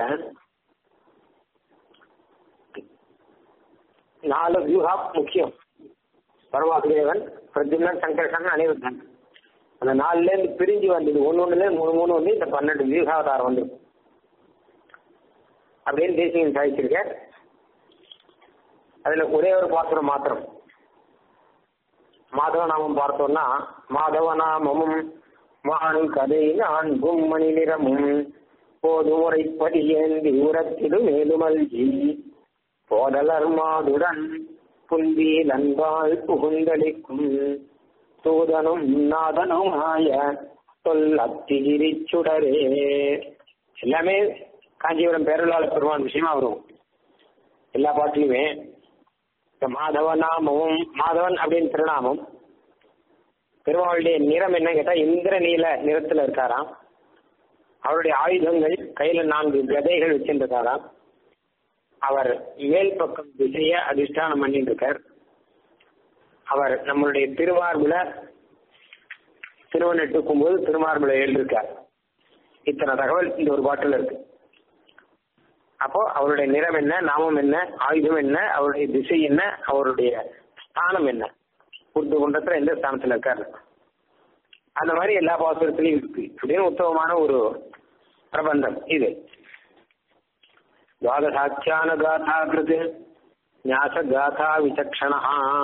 நாலு வியூகா முக்கியம் பரவாசுதேவன் பிரத்யும்னன் சங்கர்ஷன் அனிருத்தன் அந்த நாலுல இருந்து பிரிஞ்சு வந்தது ஒன்னு ஒண்ணுல மூணு மூணு வந்து இந்த பன்னெண்டு வியூகாவதாரம் வந்து அப்படின்னு தேசியம் சாதிச்சிருக்க அதுல ஒரே ஒரு பாத்திரம் மாத்திரம் மாதவ நாமம் பார்த்தோம்னா மாதவ நாமமும் வான் கதை நான்கும் மணி நிறமும் போது முறைப்படி ஏந்தி உரத்திடு மேலுமல்கி போதலர் மாதுடன் புல்வியில் அன்பால் புகுந்தளிக்கும் சூதனும் நாதனுமாய சொல் அத்திகிரி சுடரே எல்லாமே காஞ்சிபுரம் பேரலாள பெருமான் விஷயமா வரும் எல்லா பாட்டிலுமே இந்த மாதவ நாமமும் மாதவன் அப்படின்னு திருநாமம் பெருமாளுடைய நிறம் என்ன கேட்டா இந்திர நீல நிறத்துல இருக்காராம் அவருடைய ஆயுதங்கள் கையில நான்கு கதைகள் வச்சிருக்காராம் அவர் மேல் பக்கம் திசைய அதிஷ்டானம் பண்ணிட்டு இருக்கார் அவர் நம்மளுடைய திருமார்புல திருவண்ணெட்டுக்கும் போது திருமார்புல எழுதியிருக்கார் இத்தனை தகவல் இந்த ஒரு பாட்டில் இருக்கு அப்போ அவருடைய நிறம் என்ன நாமம் என்ன ஆயுதம் என்ன அவருடைய திசை என்ன அவருடைய ஸ்தானம் என்ன உருது குண்டத்துல எந்த ஸ்தானத்துல இருக்காரு அந்த மாதிரி எல்லா பாசுரத்திலையும் இருக்கு அப்படின்னு உத்தமமான ஒரு பிரபந்தம் இது துவாதசாட்சியான காதா கிருது ஞாச காதா விசக்ஷணா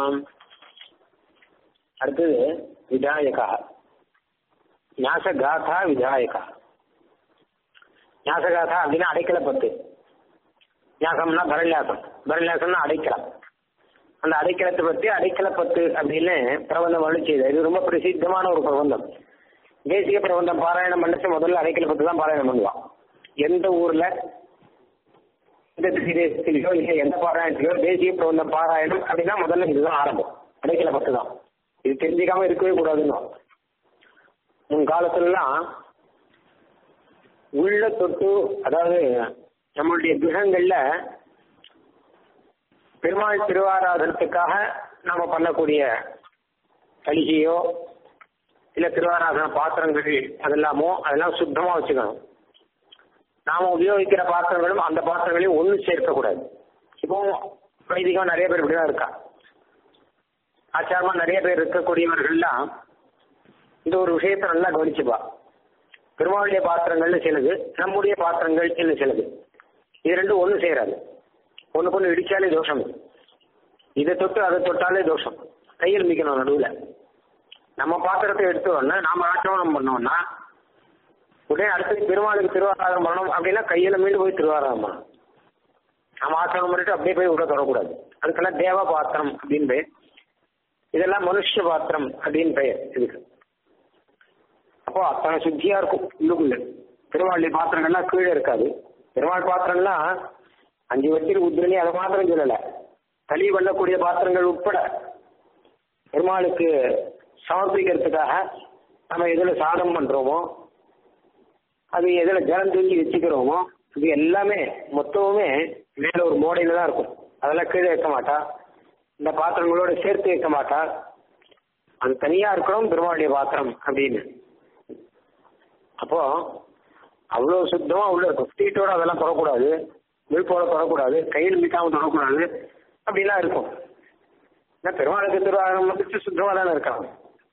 அடுத்தது விதாயகா ஞாச காதா விதாயகா ஞாசகாதா அப்படின்னா அடைக்கல பத்து ஞாசம்னா பரநியாசம் பரநியாசம்னா அடைக்கலம் அந்த அடைக்கலத்தை பற்றி அடைக்கல பத்து அப்படின்னு பிரபந்தம் அருள் செய்தார் இது ரொம்ப பிரசித்தமான ஒரு பிரபந்தம் தேசிய பிரபந்தம் பாராயணம் பண்ணச்சு முதல்ல அடைக்கல பத்து தான் பாராயணம் பண்ணுவான் எந்த ஊர்ல இந்த தேசத்திலேயோ இல்லை எந்த பாராயணத்திலயோ தேசிய பிரபந்தம் பாராயணம் அப்படின்னா முதல்ல இதுதான் ஆரம்பம் அடைக்கல பத்து தான் இது தெரிஞ்சுக்காம இருக்கவே கூடாதுன்னு முன் காலத்துலலாம் உள்ள தொட்டு அதாவது நம்மளுடைய கிரகங்கள்ல பெருமாள் திருவாராதனத்துக்காக நாம பண்ணக்கூடிய கலிகையோ இல்ல திருவாராதன பாத்திரங்கள் அதெல்லாமோ அதெல்லாம் சுத்தமா வச்சுக்கணும் நாம உபயோகிக்கிற பாத்திரங்களும் அந்த பாத்திரங்களையும் ஒன்று சேர்க்கக்கூடாது இப்போ வைதிகம் நிறைய பேர் இப்படிதான் இருக்கா ஆச்சாரமா நிறைய பேர் இருக்கக்கூடியவர்கள்லாம் இந்த ஒரு விஷயத்தை நல்லா கவனிச்சுப்பா பெருமாளுடைய பாத்திரங்கள்னு சிலது நம்முடைய பாத்திரங்கள் என்று சிலது இது ரெண்டும் ஒன்று சேராது ஒன்றுக்கு ஒன்று இடிச்சாலே தோஷம் இதை தொட்டு அதை தொட்டாலே தோஷம் கையில் மிக்கணும் நடுவில் நம்ம பாத்திரத்தை எடுத்தோன்னா நாம ஆச்சமனம் பண்ணோம்னா உடனே அடுத்து பெருமாளுக்கு திருவாராதனம் பண்ணணும் அப்படின்னா கையில மீண்டு போய் திருவாராதனம் பண்ணணும் நம்ம ஆச்சமனம் பண்ணிட்டு அப்படியே போய் விட தொடக்கூடாது அதுக்கெல்லாம் தேவ பாத்திரம் அப்படின்னு பெயர் இதெல்லாம் மனுஷ பாத்திரம் அப்படின்னு பெயர் இதுக்கு அப்போ அத்தனை சுத்தியா இருக்கும் உள்ளுக்குள்ள திருவாளி பாத்திரங்கள்லாம் கீழே இருக்காது பெருமாள் பாத்திரம்லாம் அஞ்சு வச்சிரு உத்ரணி அதை மாத்திரம் சொல்லல களி பண்ணக்கூடிய பாத்திரங்கள் உட்பட பெருமாளுக்கு சமர்ப்பிக்கிறதுக்காக நம்ம எதுல சாதம் பண்றோமோ அது எதுல ஜலம் தூக்கி வச்சுக்கிறோமோ இது எல்லாமே மொத்தமுமே மேல ஒரு மோடையில தான் இருக்கும் அதெல்லாம் கீழே வைக்க மாட்டா இந்த பாத்திரங்களோட சேர்த்து வைக்க மாட்டா அது தனியா இருக்கணும் பெருமாளுடைய பாத்திரம் அப்படின்னு அப்போ அவ்வளவு சுத்தமா உள்ள இருக்கும் ஸ்ட்ரீட்டோட அதெல்லாம் தொடக்கூடாது விழுப்போட தொடக்கூடாது கையில் மிக்காம தொடக்கூடாது அப்படிலாம் இருக்கும் ஏன்னா பெருமாளுக்கு திருவாரூரம் வந்துச்சு சுத்தமா தானே இருக்காங்க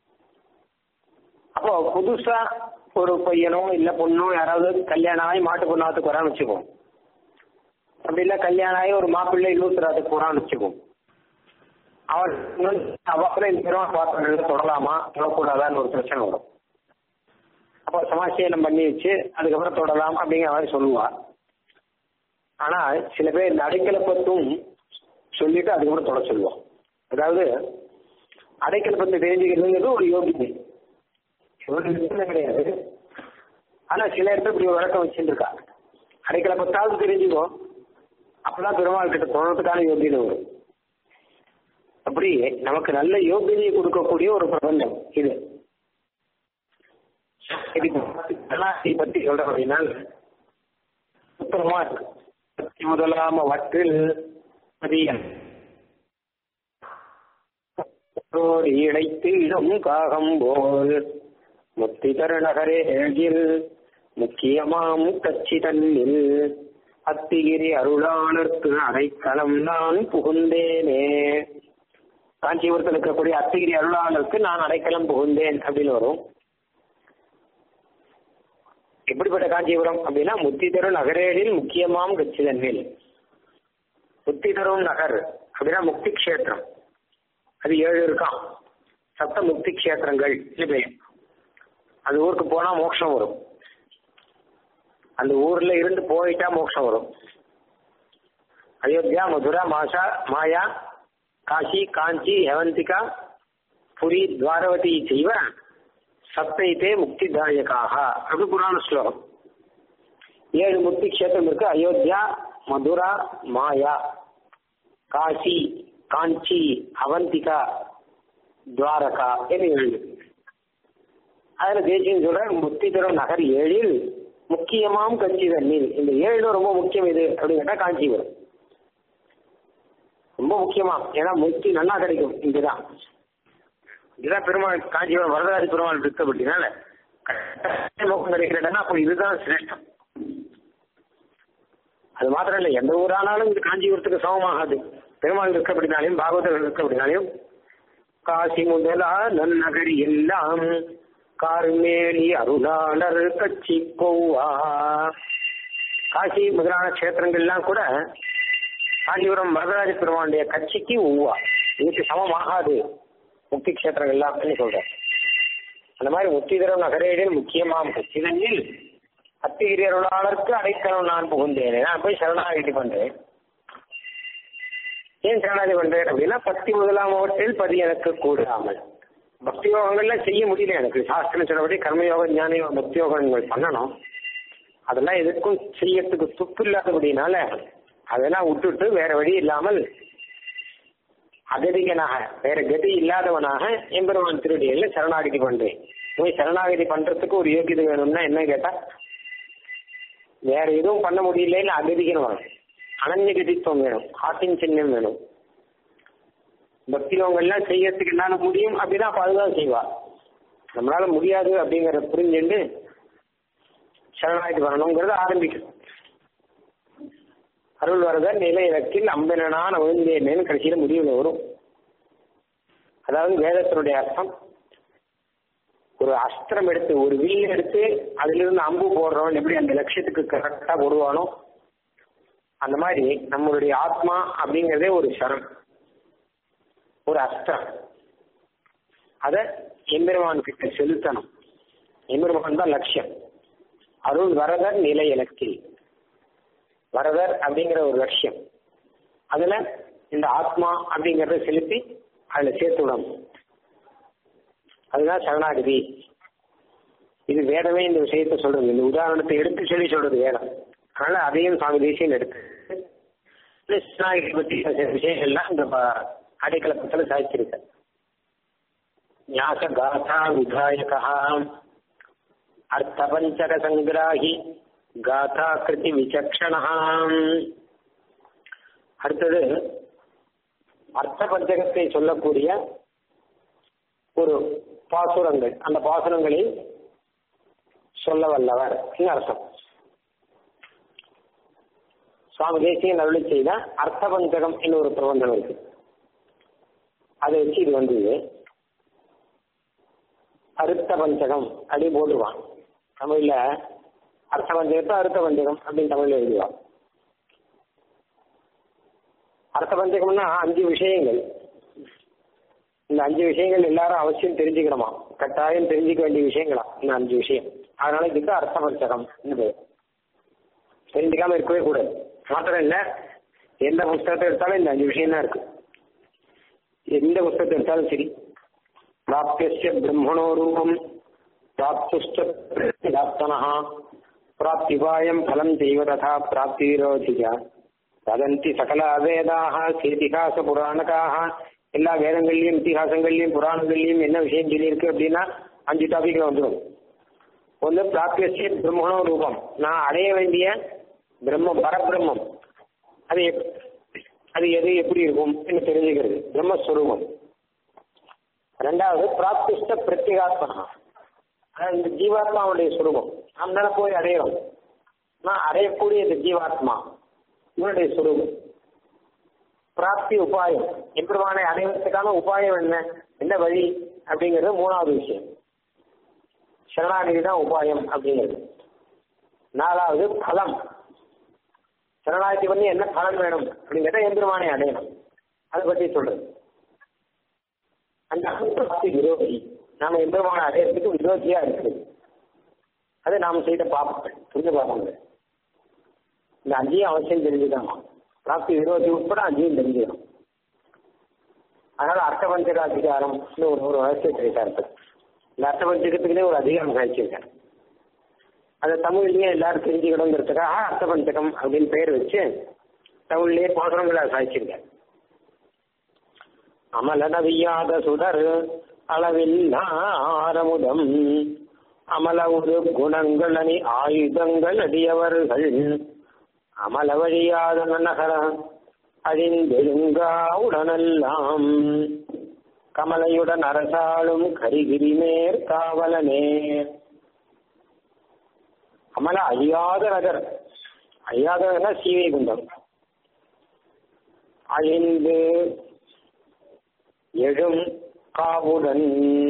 அப்போ புதுசா ஒரு பையனோ இல்ல பொண்ணோ யாராவது கல்யாணம் ஆகி மாட்டு பொண்ணாத்துக்கு வரான்னு வச்சுக்கோம் அப்படி இல்ல கல்யாணம் ஆகி ஒரு மாப்பிள்ளை லூசுராத்துக்கு போறான்னு வச்சுக்கோம் அவன் அவசரம் இந்த பெருமாள் பாத்திரங்களை தொடலாமா தொடக்கூடாதான்னு ஒரு பிரச்சனை வரும் அப்போ சமாசீனம் பண்ணி வச்சு அதுக்கப்புறம் தொடலாம் அப்படிங்கிற மாதிரி சொல்லுவா ஆனா சில பேர் இந்த அடைக்கல பத்தும் சொல்லிட்டு அதுக்கப்புறம் தொட சொல்லுவான் அதாவது அடைக்கல பத்து தெரிஞ்சுக்கிறதுங்கிறது ஒரு யோகிதை இவருக்கு கிடையாது ஆனா சில இடத்துல இப்படி ஒரு வழக்கம் வச்சுட்டு இருக்கா அடைக்கல பத்தாவது தெரிஞ்சுக்கோ அப்பதான் பெருமாள் கிட்ட தொடர்றதுக்கான யோகியதை வரும் அப்படி நமக்கு நல்ல யோகியதையை கொடுக்கக்கூடிய ஒரு பிரபந்தம் இது கலாசி பத்தி சொல்றோம் அப்படின்னா உத்தரமா இருக்கு பத்தி முதலாம் வற்றில் மதியம் இழைத்து இடம் காகம் போல் முத்தி தருநகரே எழுதில் முக்கியமாம் கட்சி தன்னில் அத்திகிரி அருளாளர்க்கு அடைக்கலம் நான் புகுந்தேனே காஞ்சிபுரத்தில் இருக்கக்கூடிய அத்திகிரி அருளாளருக்கு நான் அடைக்கலம் புகுந்தேன் அப்படின்னு வரும் எப்படிப்பட்ட காஞ்சிபுரம் அப்படின்னா முத்தி தரும் நகரேடில் முக்கியமாம் கட்சி தன்னில் முத்தி தரும் நகர் அப்படின்னா முக்தி கஷேத்திரம் அது ஏழு இருக்கான் சப்த முக்தி கஷேத்திரங்கள் பெயர் அந்த ஊருக்கு போனா மோட்சம் வரும் அந்த ஊர்ல இருந்து போயிட்டா மோட்சம் வரும் அயோத்தியா மதுரா மாஷா மாயா காஷி காஞ்சி ஹெவந்திகா புரி துவாரவதி செய்வ சப்தைத்தே முக்திதாயகாக அது புராண ஸ்லோகம் ஏழு முக்தி கஷேத்திரம் இருக்கு அயோத்தியா மதுரா மாயா காசி காஞ்சி அவந்திகா துவாரகா என்று ஏழு அதுல தேசியம் சொல்ற முக்தி தரும் நகர் ஏழில் முக்கியமாம் கஞ்சி தண்ணீர் இந்த ஏழு ரொம்ப முக்கியம் இது அப்படின்னு கேட்டா காஞ்சிபுரம் ரொம்ப முக்கியமா ஏன்னா முக்தி நல்லா கிடைக்கும் இங்கதான் இதுதான் பெருமாள் காஞ்சிபுரம் வரதராஜ பெருமாள் இருக்கப்பட்டனால நோக்கம் கிடைக்கிற இடம்னா அப்போ இதுதான் சிரேஷ்டம் அது மாத்திரம் இல்லை எந்த ஊரானாலும் இது காஞ்சிபுரத்துக்கு சமமாகாது பெருமாள் இருக்கப்படினாலையும் பாகவதர்கள் இருக்கப்படினாலையும் காசி முதலா நன்னகரி எல்லாம் கார்மேலி அருளாளர் கட்சி கொவ்வா காசி முதலான கஷேத்திரங்கள்லாம் கூட காஞ்சிபுரம் வரதராஜ பெருமானுடைய கட்சிக்கு ஒவ்வா இதுக்கு சமமாகாது முக்தி கஷேத்திரங்கள்லாம் அப்படின்னு சொல்றேன் அந்த மாதிரி முக்திதரம் நகரேடில் முக்கியமாம் கட்சிதனில் அத்திகிரி அருளாளருக்கு அடைக்கலம் நான் புகுந்தேன் நான் போய் சரணாகிதி பண்றேன் ஏன் சரணாகதி பண்றேன் அப்படின்னா பக்தி முதலாமவற்றில் பதி எனக்கு கூடாமல் பக்தி யோகங்கள்லாம் செய்ய முடியல எனக்கு சாஸ்திரம் சொன்னபடி கர்மயோகம் ஞான யோகம் பக்தி யோகங்கள் பண்ணணும் அதெல்லாம் எதுக்கும் செய்யறதுக்கு துப்பு இல்லாதபடினால அதெல்லாம் விட்டுட்டு வேற வழி இல்லாமல் அகதிகனாக வேற கதி இல்லாதவனாக எம்பெருமான் திருடியில சரணாகதி பண்றேன் போய் சரணாகதி பண்றதுக்கு ஒரு யோகியதை வேணும்னா என்ன கேட்டா வேற எதுவும் பண்ண முடியலன்னு அகதிகன் வரும் அனன்ய கதித்துவம் வேணும் ஆட்டின் சின்னம் வேணும் பக்தி யோகங்கள்லாம் செய்யறதுக்கு என்னால முடியும் அப்படின்னா அப்ப அதுதான் செய்வா நம்மளால முடியாது அப்படிங்கறத புரிஞ்சுட்டு சரணாகதி வரணுங்கிறத ஆரம்பிக்கும் அருள் வரதர் நிலை இலக்கில் அம்பனான் விழுந்தேனேன்னு கடைசியில முடிவுல வரும் அதாவது வேதத்தினுடைய அர்த்தம் ஒரு அஸ்திரம் எடுத்து ஒரு வில் எடுத்து அதிலிருந்து அம்பு போடுறவன் எப்படி அந்த லட்சியத்துக்கு கரெக்டா போடுவானோ அந்த மாதிரி நம்மளுடைய ஆத்மா அப்படிங்கிறதே ஒரு சரம் ஒரு அஸ்திரம் அத எம்பெருமான் கிட்ட செலுத்தணும் எம்பெருமான் தான் லட்சியம் அருள் வரதர் நிலை இலக்கில் வரதர் அப்படிங்கிற ஒரு லட்சியம் அதுல இந்த ஆத்மா அப்படிங்கறத செலுத்தி அதுல சேர்த்து விடணும் அதுதான் சரணாகதி இது வேதமே இந்த விஷயத்த சொல்றது இந்த உதாரணத்தை எடுத்து சொல்லி சொல்றது வேதம் அதனால அதையும் சுவாமி தேசியம் எடுத்து சரணாகதி பற்றி விஷயங்கள்லாம் இந்த அடைக்கலப்பத்தில் சாய்ச்சிருக்க ஞாச காதா விதாயகா அர்த்தபஞ்சக சங்கிராகி காதா கிருதி விசக்ஷணாம் அடுத்தது அர்த்த பஞ்சகத்தை சொல்லக்கூடிய ஒரு பாசுரங்கள் அந்த பாசுரங்களை சொல்ல வல்லவர் அர்த்தம் சுவாமி தேசியன் அருளி செய்த அர்த்த பஞ்சகம் என்ன ஒரு பிரபந்தம் இருக்கு அதை வச்சு இது வந்தது அருத்த பஞ்சகம் அப்படி போடுவான் தமிழ்ல அர்த்த பஞ்சகத்தை அர்த்த பஞ்சகம் அப்படின்னு தமிழ்ல எழுதுவான் அர்த்த பஞ்சகம்னா அஞ்சு விஷயங்கள் இந்த அஞ்சு விஷயங்கள் எல்லாரும் அவசியம் தெரிஞ்சுக்கணுமா கட்டாயம் தெரிஞ்சுக்க வேண்டிய விஷயங்களா இந்த அஞ்சு விஷயம் அதனால இதுக்கு அர்த்த பஞ்சகம் தெரிஞ்சுக்காம இருக்கவே கூடாது மாத்திரம் இல்ல எந்த புஸ்தகத்தை எடுத்தாலும் இந்த அஞ்சு விஷயம் தான் இருக்கு எந்த புஸ்தகத்தை எடுத்தாலும் சரி பிராப்திய பிரம்மணோ ரூபம் பிராப்துஷ்டாப்தனா பிராப்திபாயம் பலம் தெய்வ ததா பிராப்தி விரோதிகா வதந்தி சகல அவேதாக சேதிகாச புராணக்காக எல்லா வேதங்கள்லயும் இத்திஹாசங்கள்லயும் புராணங்கள்லயும் என்ன விஷயம் சொல்லியிருக்கு அப்படின்னா அஞ்சு டாபிக்ல வந்துடும் ஒன்று பிராப்திய பிரம்மணோ ரூபம் நான் அடைய வேண்டிய பிரம்மம் பரபிரம்மம் அது அது எது எப்படி இருக்கும் என்று தெரிஞ்சுக்கிறது பிரம்மஸ்வரூபம் ரெண்டாவது பிராப்திஷ்ட பிரத்யேகாத்மனா அதாவது இந்த ஜீவாத்மாவுடைய சுரூபம் அந்த போய் அடையிறோம் நான் அடையக்கூடிய இந்த ஜீவாத்மா இவனுடைய சுரூபம் பிராப்தி உபாயம் எம்பெருமானை அடைவதற்கான உபாயம் என்ன என்ன வழி அப்படிங்கிறது மூணாவது விஷயம் சரணாகதி தான் உபாயம் அப்படிங்கிறது நாலாவது பலம் சரணாகதி பண்ணி என்ன பலன் வேணும் அப்படிங்கிறத எம்பெருமானை அடையணும் அதை பற்றி சொல்றது அந்த பிராப்தி விரோதி நாம எம்பெருமான அடையறதுக்கு விரோதியா இருக்குது அது நாம் செய்த பாப்பங்கள் புரிஞ்ச பாப்பங்கள் இந்த அஞ்சையும் அவசியம் தெரிஞ்சுக்கணுமா பிராப்தி விரோதி உட்பட அஞ்சையும் தெரிஞ்சுக்கணும் அதனால அர்த்தபஞ்சக அதிகாரம் ஒரு ஒரு வளர்ச்சி கிடைத்தார்கள் இந்த அர்த்தபஞ்சகத்துக்குன்னே ஒரு அதிகாரம் கழிச்சிருக்கேன் அதை தமிழ்லயே எல்லாரும் தெரிஞ்சுக்கணுங்கிறதுக்காக அர்த்தபஞ்சகம் அப்படின்னு பெயர் வச்சு தமிழ்லயே பாசனங்களை சாதிச்சிருக்கேன் அமலனவியாத சுடர் அளவில் ஆரமுதம் அமல ஒரு குணங்கள் அணி ஆயுதங்கள் அடியவர்கள் அமல வழியாத நகர அழிந்தெழுங்கா உடனெல்லாம் கமலையுடன் அரசாளும் கரிகிரி மேற் காவலனே அமல அழியாத நகர் அழியாத சீவைகுண்டம் அழிந்து எழும் காவுடன்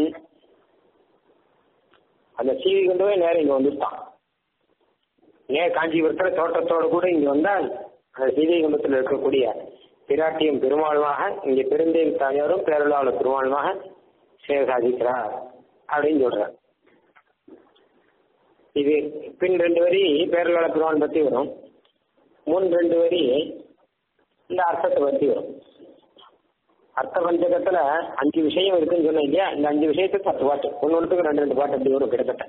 அந்த சீவிகுண்டமே நேரம் இங்க வந்துட்டான் ஏன் காஞ்சிபுரத்துல தோட்டத்தோட கூட இங்க வந்தால் அந்த சீவிகுண்டத்தில் இருக்கக்கூடிய பிராட்டியும் பெருமாளுமாக இங்க பெருந்தேவி தாயாரும் பேரலாளர் பெருமாளுமாக சேவை சாதிக்கிறார் அப்படின்னு சொல்றார் இது பின் ரெண்டு வரி பேரலாளர் பெருமாள் பத்தி வரும் முன் ரெண்டு வரி இந்த அர்த்தத்தை பத்தி வரும் அர்த்த பஞ்சகத்துல அஞ்சு விஷயம் இருக்குன்னு சொன்னேன் இல்லையா இந்த அஞ்சு விஷயத்துக்கு பத்து பாட்டு ஒன்னு ஒன்றுக்கு ரெண்டு ரெண்டு பாட்டு அப்படி வரும் கிட்டத்தட்ட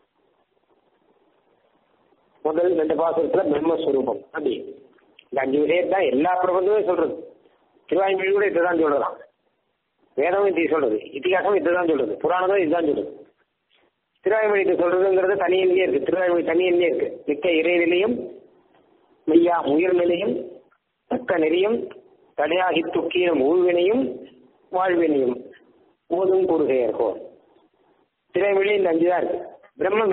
முதல் ரெண்டு பாசத்துல பிரம்மஸ்வரூபம் அப்படி இந்த அஞ்சு விஷயத்தை தான் எல்லா பிரபந்தமே சொல்றது திருவாய்மொழி கூட இதுதான் சொல்றதாம் வேதமும் இது சொல்றது இத்திகாசமும் இதுதான் சொல்றது புராணமும் இதுதான் சொல்றது திருவாய்மொழி இது சொல்றதுங்கிறது தனியிலே இருக்கு திருவாய்மொழி தனியிலே இருக்கு மிக்க இறைநிலையும் மெய்யா உயிர் நிலையும் தக்க நெறியும் தடையாகி துக்கிய ஊழ்வினையும் வாழ்வினையும் போதும் கூறுகையர்கோ திரைமொழி இந்த அஞ்சு தான் இருக்கு பிரம்மம்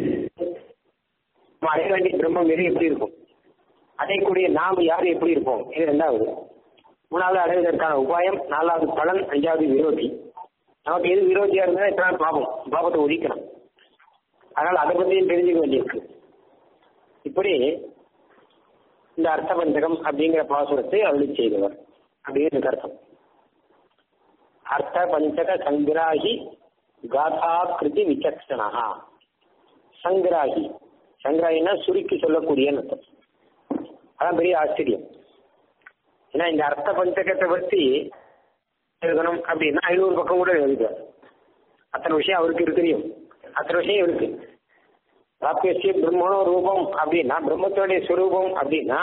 அடைய வேண்டிய பிரம்மம் எது எப்படி இருக்கும் அடையக்கூடிய நாம் யார் எப்படி இருப்போம் இது ரெண்டாவது மூணாவது அடைவதற்கான உபாயம் நாலாவது பலன் அஞ்சாவது விரோதி நமக்கு எது விரோதியா இருந்தா எத்தனை பாபம் பாபத்தை ஒழிக்கணும் அதனால அதை பத்தியும் தெரிஞ்சுக்க வேண்டியிருக்கு இப்படி இந்த அர்த்த பஞ்சகம் அப்படிங்கிற பாசுரத்தை அருளி செய்தவர் அப்படின்னு அர்த்தம் அர்த்த பஞ்சக சங்கிராகி காதா கிருதி விசக்ஷணா சங்கிராகி சங்கிராகினா சுருக்கி சொல்லக்கூடிய அர்த்தம் அதான் பெரிய ஆச்சரியம் ஏன்னா இந்த அர்த்த பஞ்சகத்தை பத்தி எழுதணும் அப்படின்னா ஐநூறு பக்கம் கூட எழுதுவார் அத்தனை விஷயம் அவருக்கு இருக்கு தெரியும் அத்தனை விஷயம் இருக்கு பிராபியசிய பிரம்மணோ ரூபம் அப்படின்னா பிரம்மத்துடைய ஸ்வரூபம் அப்படின்னா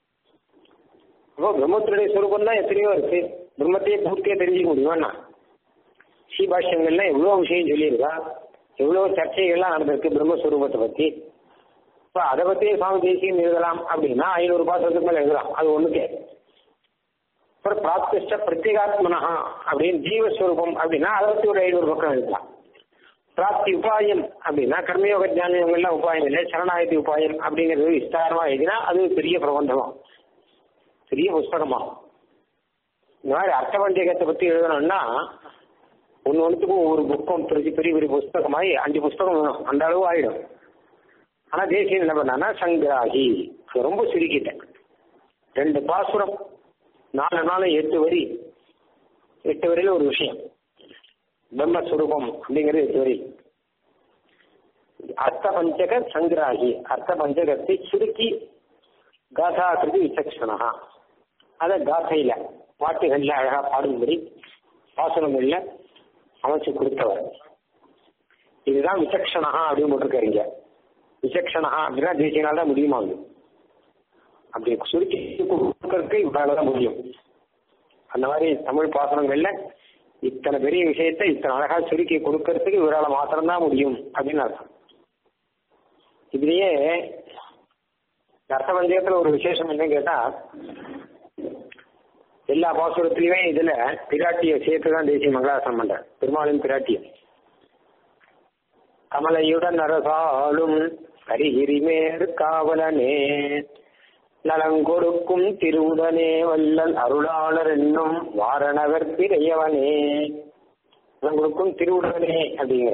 அப்போ பிரம்மத்துடைய ஸ்வரூபம் தான் எத்தனையோ இருக்கு பிரம்மத்தையே பூர்த்தியா தெரிஞ்சுக்க முடியுமாண்ணா ஸ்ரீபாஷ்யங்கள்ல எவ்வளோ விஷயம் சொல்லியிருக்கா எவ்வளோ சர்ச்சைகள்லாம் நடந்திருக்கு பிரம்மஸ்வரூபத்தை பத்தி இப்போ அதை பத்தியே சுவாமி தேசியம் எழுதலாம் அப்படின்னா ஐநூறு பாசத்துக்கு மேலே எழுதலாம் அது ஒண்ணுக்கே அப்புறம் பிராப்திஷ்ட பிரத்யேகாத்மனா அப்படின்னு ஜீவஸ்வரூபம் அப்படின்னா அதை பத்தி ஒரு ஐநூறு பக்கம் எழுதலாம் பிராப்தி உபாயம் அப்படின்னா கர்மயோக ஜானியங்கள்லாம் உபாயம் இல்லை சரணாகதி உபாயம் அப்படிங்கிறது விஸ்தாரமா எழுதினா அது பெரிய பிரபந்தமா பெரிய புஸ்தகமா இந்த மாதிரி அர்த்தபஞ்சகத்தை பத்தி எழுதணும்னா ஒன்று ஒன்றுத்துக்கும் ஒரு புக்கம் பெரிய பெரிய பெரிய புஸ்தகமாகி அஞ்சு புஸ்தகம் வேணும் அந்த அளவு ஆயிடும் ஆனா தேசியம் என்ன பண்ணான்னா சங்கிராகி ரொம்ப சுருக்கிட்டேன் ரெண்டு பாசுரம் நாலு நாள் எட்டு வரி எட்டு வரியில ஒரு விஷயம் பிரம்மஸ்வரூபம் அப்படிங்கிறது எட்டு வரி அர்த்த பஞ்சக சங்கிராகி அர்த்த பஞ்சகத்தை சுருக்கி காதாகிருதி விசக்ஷணா அதை காதையில பாட்டுகள்ல அழகா பாடும்படி பாசனங்கள்ல அமைச்சு கொடுத்தவர் இதுதான் விசக்ஷணா அப்படின்னு போட்டிருக்காருங்க விசக்ஷணா அப்படின்னா தேசியனால தான் முடியுமா அது அப்படி சுருக்கி கொடுக்கறதுக்கு இவ்வளவுதான் முடியும் அந்த மாதிரி தமிழ் பாசனங்கள்ல இத்தனை பெரிய விஷயத்தை இத்தனை அழகா சுருக்கி கொடுக்கறதுக்கு இவரால் மாத்திரம்தான் முடியும் அப்படின்னு அர்த்தம் இதுலயே அர்த்தபஞ்சகத்துல ஒரு விசேஷம் என்னன்னு கேட்டா எல்லா பாசுரத்திலுமே இதுல பிராட்டிய சேர்த்து தான் தேசிய மங்களாசனம் பண்ற பெருமாளின் பிராட்டியம் கமலையுடன் அரசாளும் கரிகிரிமேறு காவலனே நலங்கொடுக்கும் திருவுடனே வல்லல் அருளாளர் என்னும் வாரணவர் பிறையவனே நலங்கொடுக்கும் திருவுடனே அப்படிங்கிற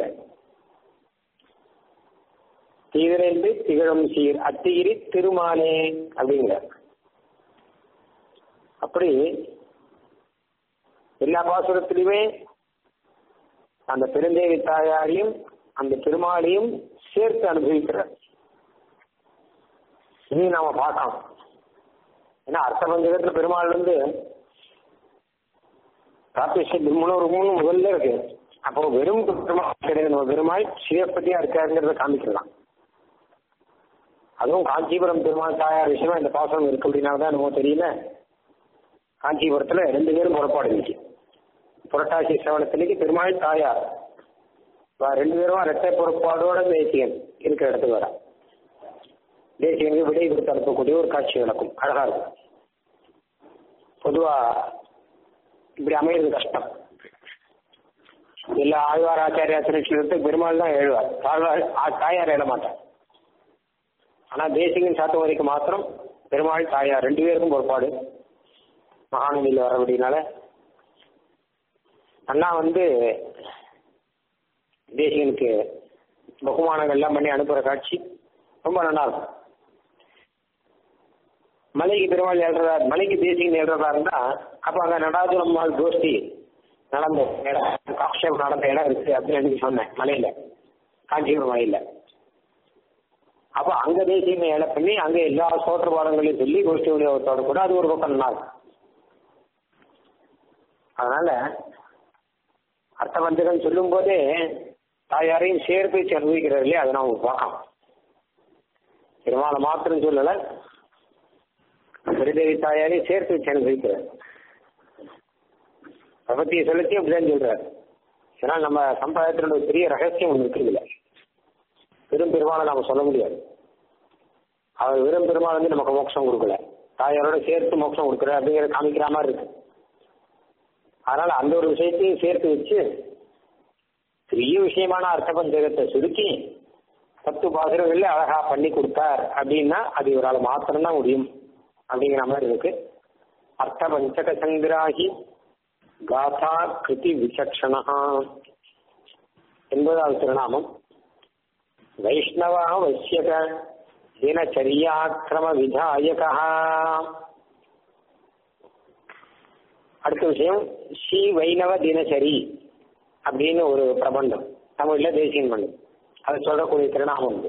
தீவிரந்து திகழும் சீர் அத்திகிரி திருமானே அப்படிங்கிற அப்படி எல்லா பாசுரத்திலுமே அந்த பெருந்தேவி தாயாரையும் அந்த பெருமாளையும் சேர்த்து அனுபவிக்கிறார் இனி நாம பார்க்கலாம் ஏன்னா அர்த்த பஞ்சகத்துல பெருமாள் வந்து ராபேஸ்வர் பிரம்மணூர் முதல்ல இருக்கு அப்போ வெறும் பெருமாள் கிடையாது நம்ம பெருமாள் சிவப்பதியா இருக்காருங்கிறத காமிக்கலாம் அதுவும் காஞ்சிபுரம் பெருமாள் தாயார் விஷயமா இந்த பாசனம் இருக்கு அப்படின்னால்தான் நம்ம தெரியல காஞ்சிபுரத்துல ரெண்டு பேரும் புறப்பாடு இருந்துச்சு புரட்டாசி சிரவணத்திலேக்கு பெருமாள் தாயார் ரெண்டு பேரும் இரட்டை புறப்பாடோட தேசியன் இருக்கிற இடத்துக்கு வர தேசியனுக்கு விடை கொடுத்து அனுப்பக்கூடிய ஒரு காட்சி நடக்கும் அழகா இருக்கும் பொதுவா இப்படி அமையிறது கஷ்டம் எல்லா ஆழ்வார் ஆச்சாரியா திருஷ்ணத்துக்கு பெருமாள் தான் எழுவார் தாழ்வார் தாயார் எழ மாட்டார் ஆனா தேசிகன் சாத்தம் வரைக்கும் மாத்திரம் பெருமாள் தாயார் ரெண்டு பேருக்கும் பொறுப்பாடு மகாநதியில் வரபடினால அண்ணா வந்து தேசிகனுக்கு பகுமானங்கள்லாம் பண்ணி அனுப்புற காட்சி ரொம்ப நல்லா இருக்கும் மலைக்கு பெருமாள் எழுறதா மலைக்கு தேசிகன் எழுறதா இருந்தா அப்ப அங்க நடாதுரம்மாள் கோஷ்டி நடந்த இடம் காட்சியம் நடந்த இடம் இருக்கு அப்படின்னு எனக்கு சொன்னேன் மலையில காஞ்சிபுரம் மலையில அப்ப அங்க தேசியமே ஏழை பண்ணி அங்க எல்லா சோற்று பாடங்களையும் சொல்லி கோஷ்டி உடையவத்தோட கூட அது ஒரு பக்கம் நல்லா இருக்கும் அதனால அர்த்த பஞ்சகம் சொல்லும் போதே தாயாரையும் சேர்த்து வச்சு அனுபவிக்கிறது இல்லையா அதை நம்ம பார்க்கலாம் பெருமாளை மாத்திரம் சொல்லல பெருதேவி தாயாரையும் சேர்த்து வச்சு அனுபவிக்கிறார் பிரபத்தியை சொல்லி அப்படிதான் சொல்றாரு ஏன்னா நம்ம சம்பிரதாயத்தினோட ஒரு பெரிய ரகசியம் ஒன்று இருக்குது இல்லை பெரும் பெருமாளை நாம சொல்ல முடியாது அவர் வெறும் பெருமாள் வந்து நமக்கு மோட்சம் கொடுக்கல தாயாரோட சேர்த்து மோட்சம் கொடுக்குற அப்படிங்கிற காமிக்கிற மாதிரி இருக்கு அதனால அந்த ஒரு விஷயத்தையும் சேர்த்து வச்சு பெரிய விஷயமான அர்த்த பஞ்சகத்தை சுருக்கி பத்து பாசுரங்கள்ல அழகா பண்ணி கொடுத்தார் அப்படின்னா அது இவரால் மாத்திரம்தான் முடியும் அப்படிங்கிற மாதிரி இருக்கு அர்த்த பஞ்சக சங்கிராகி காதா கிருதி விசக்ஷணா என்பதாவது திருநாமம் வைஷ்ணவா வசியக தினச்சரியாக்கிரம விதாயகா அடுத்த விஷயம் ஸ்ரீ வைணவ தினசரி அப்படின்னு ஒரு பிரபந்தம் தமிழ்ல தேசியம் பண்ணு அதை சொல்லக்கூடிய திருநாமம் உண்டு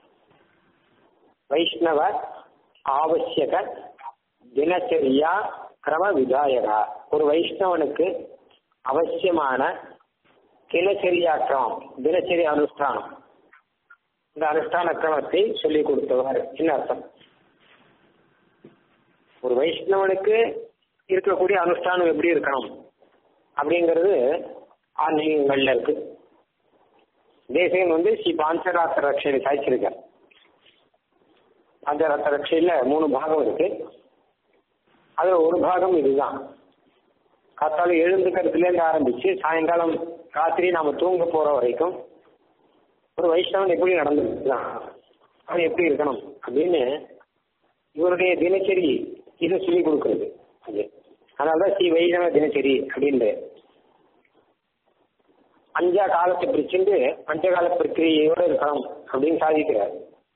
வைஷ்ணவ ஆவசியக தினச்சரியா கிரம விதாயகா ஒரு வைஷ்ணவனுக்கு அவசியமான தினச்சரியா கிரமம் தினச்சரி அனுஷ்டானம் இந்த அனுஷ்டான கிரமத்தை சொல்லிக் கொடுத்தவர் என்ன அர்த்தம் ஒரு வைஷ்ணவனுக்கு இருக்கக்கூடிய அனுஷ்டானம் எப்படி இருக்கணும் அப்படிங்கிறது ஆன்மீகங்கள்ல இருக்கு தேசிகன் வந்து ஸ்ரீ பாஞ்சராத்த ரட்சையை சாய்ச்சிருக்கார் பாஞ்சராத்த ரட்சையில மூணு பாகம் இருக்கு அதுல ஒரு பாகம் இதுதான் காத்தால எழுந்துக்கிறதுல இருந்து ஆரம்பிச்சு சாயங்காலம் ராத்திரி நாம தூங்க போற வரைக்கும் ஒரு வைஷ்ணவன் எப்படி நடந்துருக்கலாம் அவன் எப்படி இருக்கணும் அப்படின்னு இவருடைய தினச்சரி இதை சொல்லி கொடுக்கறது அது அதனாலதான் ஸ்ரீ வைஷ்ணவ தினச்சரி அப்படின்றது அஞ்சா காலத்தை பிரிச்சுட்டு பஞ்சகால பிரக்கிரியோட இருக்கணும் அப்படின்னு சாதிக்கிறார்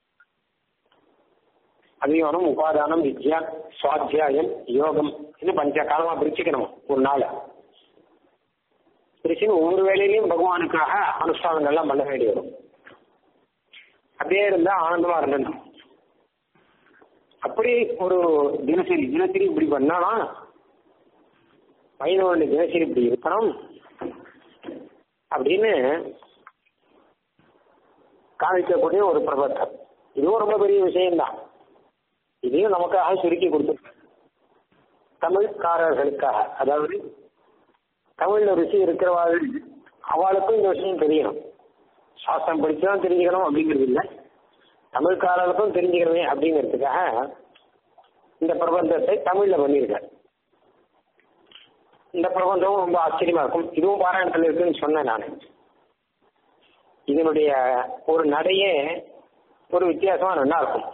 அபிமானம் உபாதானம் வித்யா சுவாத்தியாயம் யோகம் இன்னும் பஞ்ச காலமா பிரிச்சுக்கணும் ஒரு நாள் பிரிச்சுன்னு ஒவ்வொரு வேலையிலையும் பகவானுக்காக அனுஷ்டானங்கள்லாம் பண்ண வேண்டி வரும் அப்படியே இருந்தா ஆனந்தமா இருந்தோம் அப்படி ஒரு தினசரி தினசரி இப்படி பண்ணானா வைணவனுடைய தினசரி இப்படி இருக்கணும் அப்படின்னு காமிக்கக்கூடிய ஒரு பிரபத்தம் இதுவும் ரொம்ப பெரிய விஷயம்தான் இதையும் நமக்காக சுருக்கி கொடுத்து தமிழ்காரர்களுக்காக அதாவது தமிழ்ல ருசி இருக்கிறவாள் அவளுக்கும் இந்த விஷயம் தெரியணும் சாஸ்திரம் படிச்சுதான் தெரிஞ்சுக்கணும் அப்படிங்கிறது இல்லை தமிழ்காரர்களுக்கும் தெரிஞ்சுக்கணுமே அப்படிங்கிறதுக்காக இந்த பிரபந்தத்தை தமிழ்ல பண்ணியிருக்காரு இந்த பிரபந்தமும் ரொம்ப ஆச்சரியமா இருக்கும் இதுவும் பாராயணத்தில் இருக்குன்னு சொன்னேன் நான் இதனுடைய ஒரு நடையே ஒரு வித்தியாசமா நல்லா இருக்கும்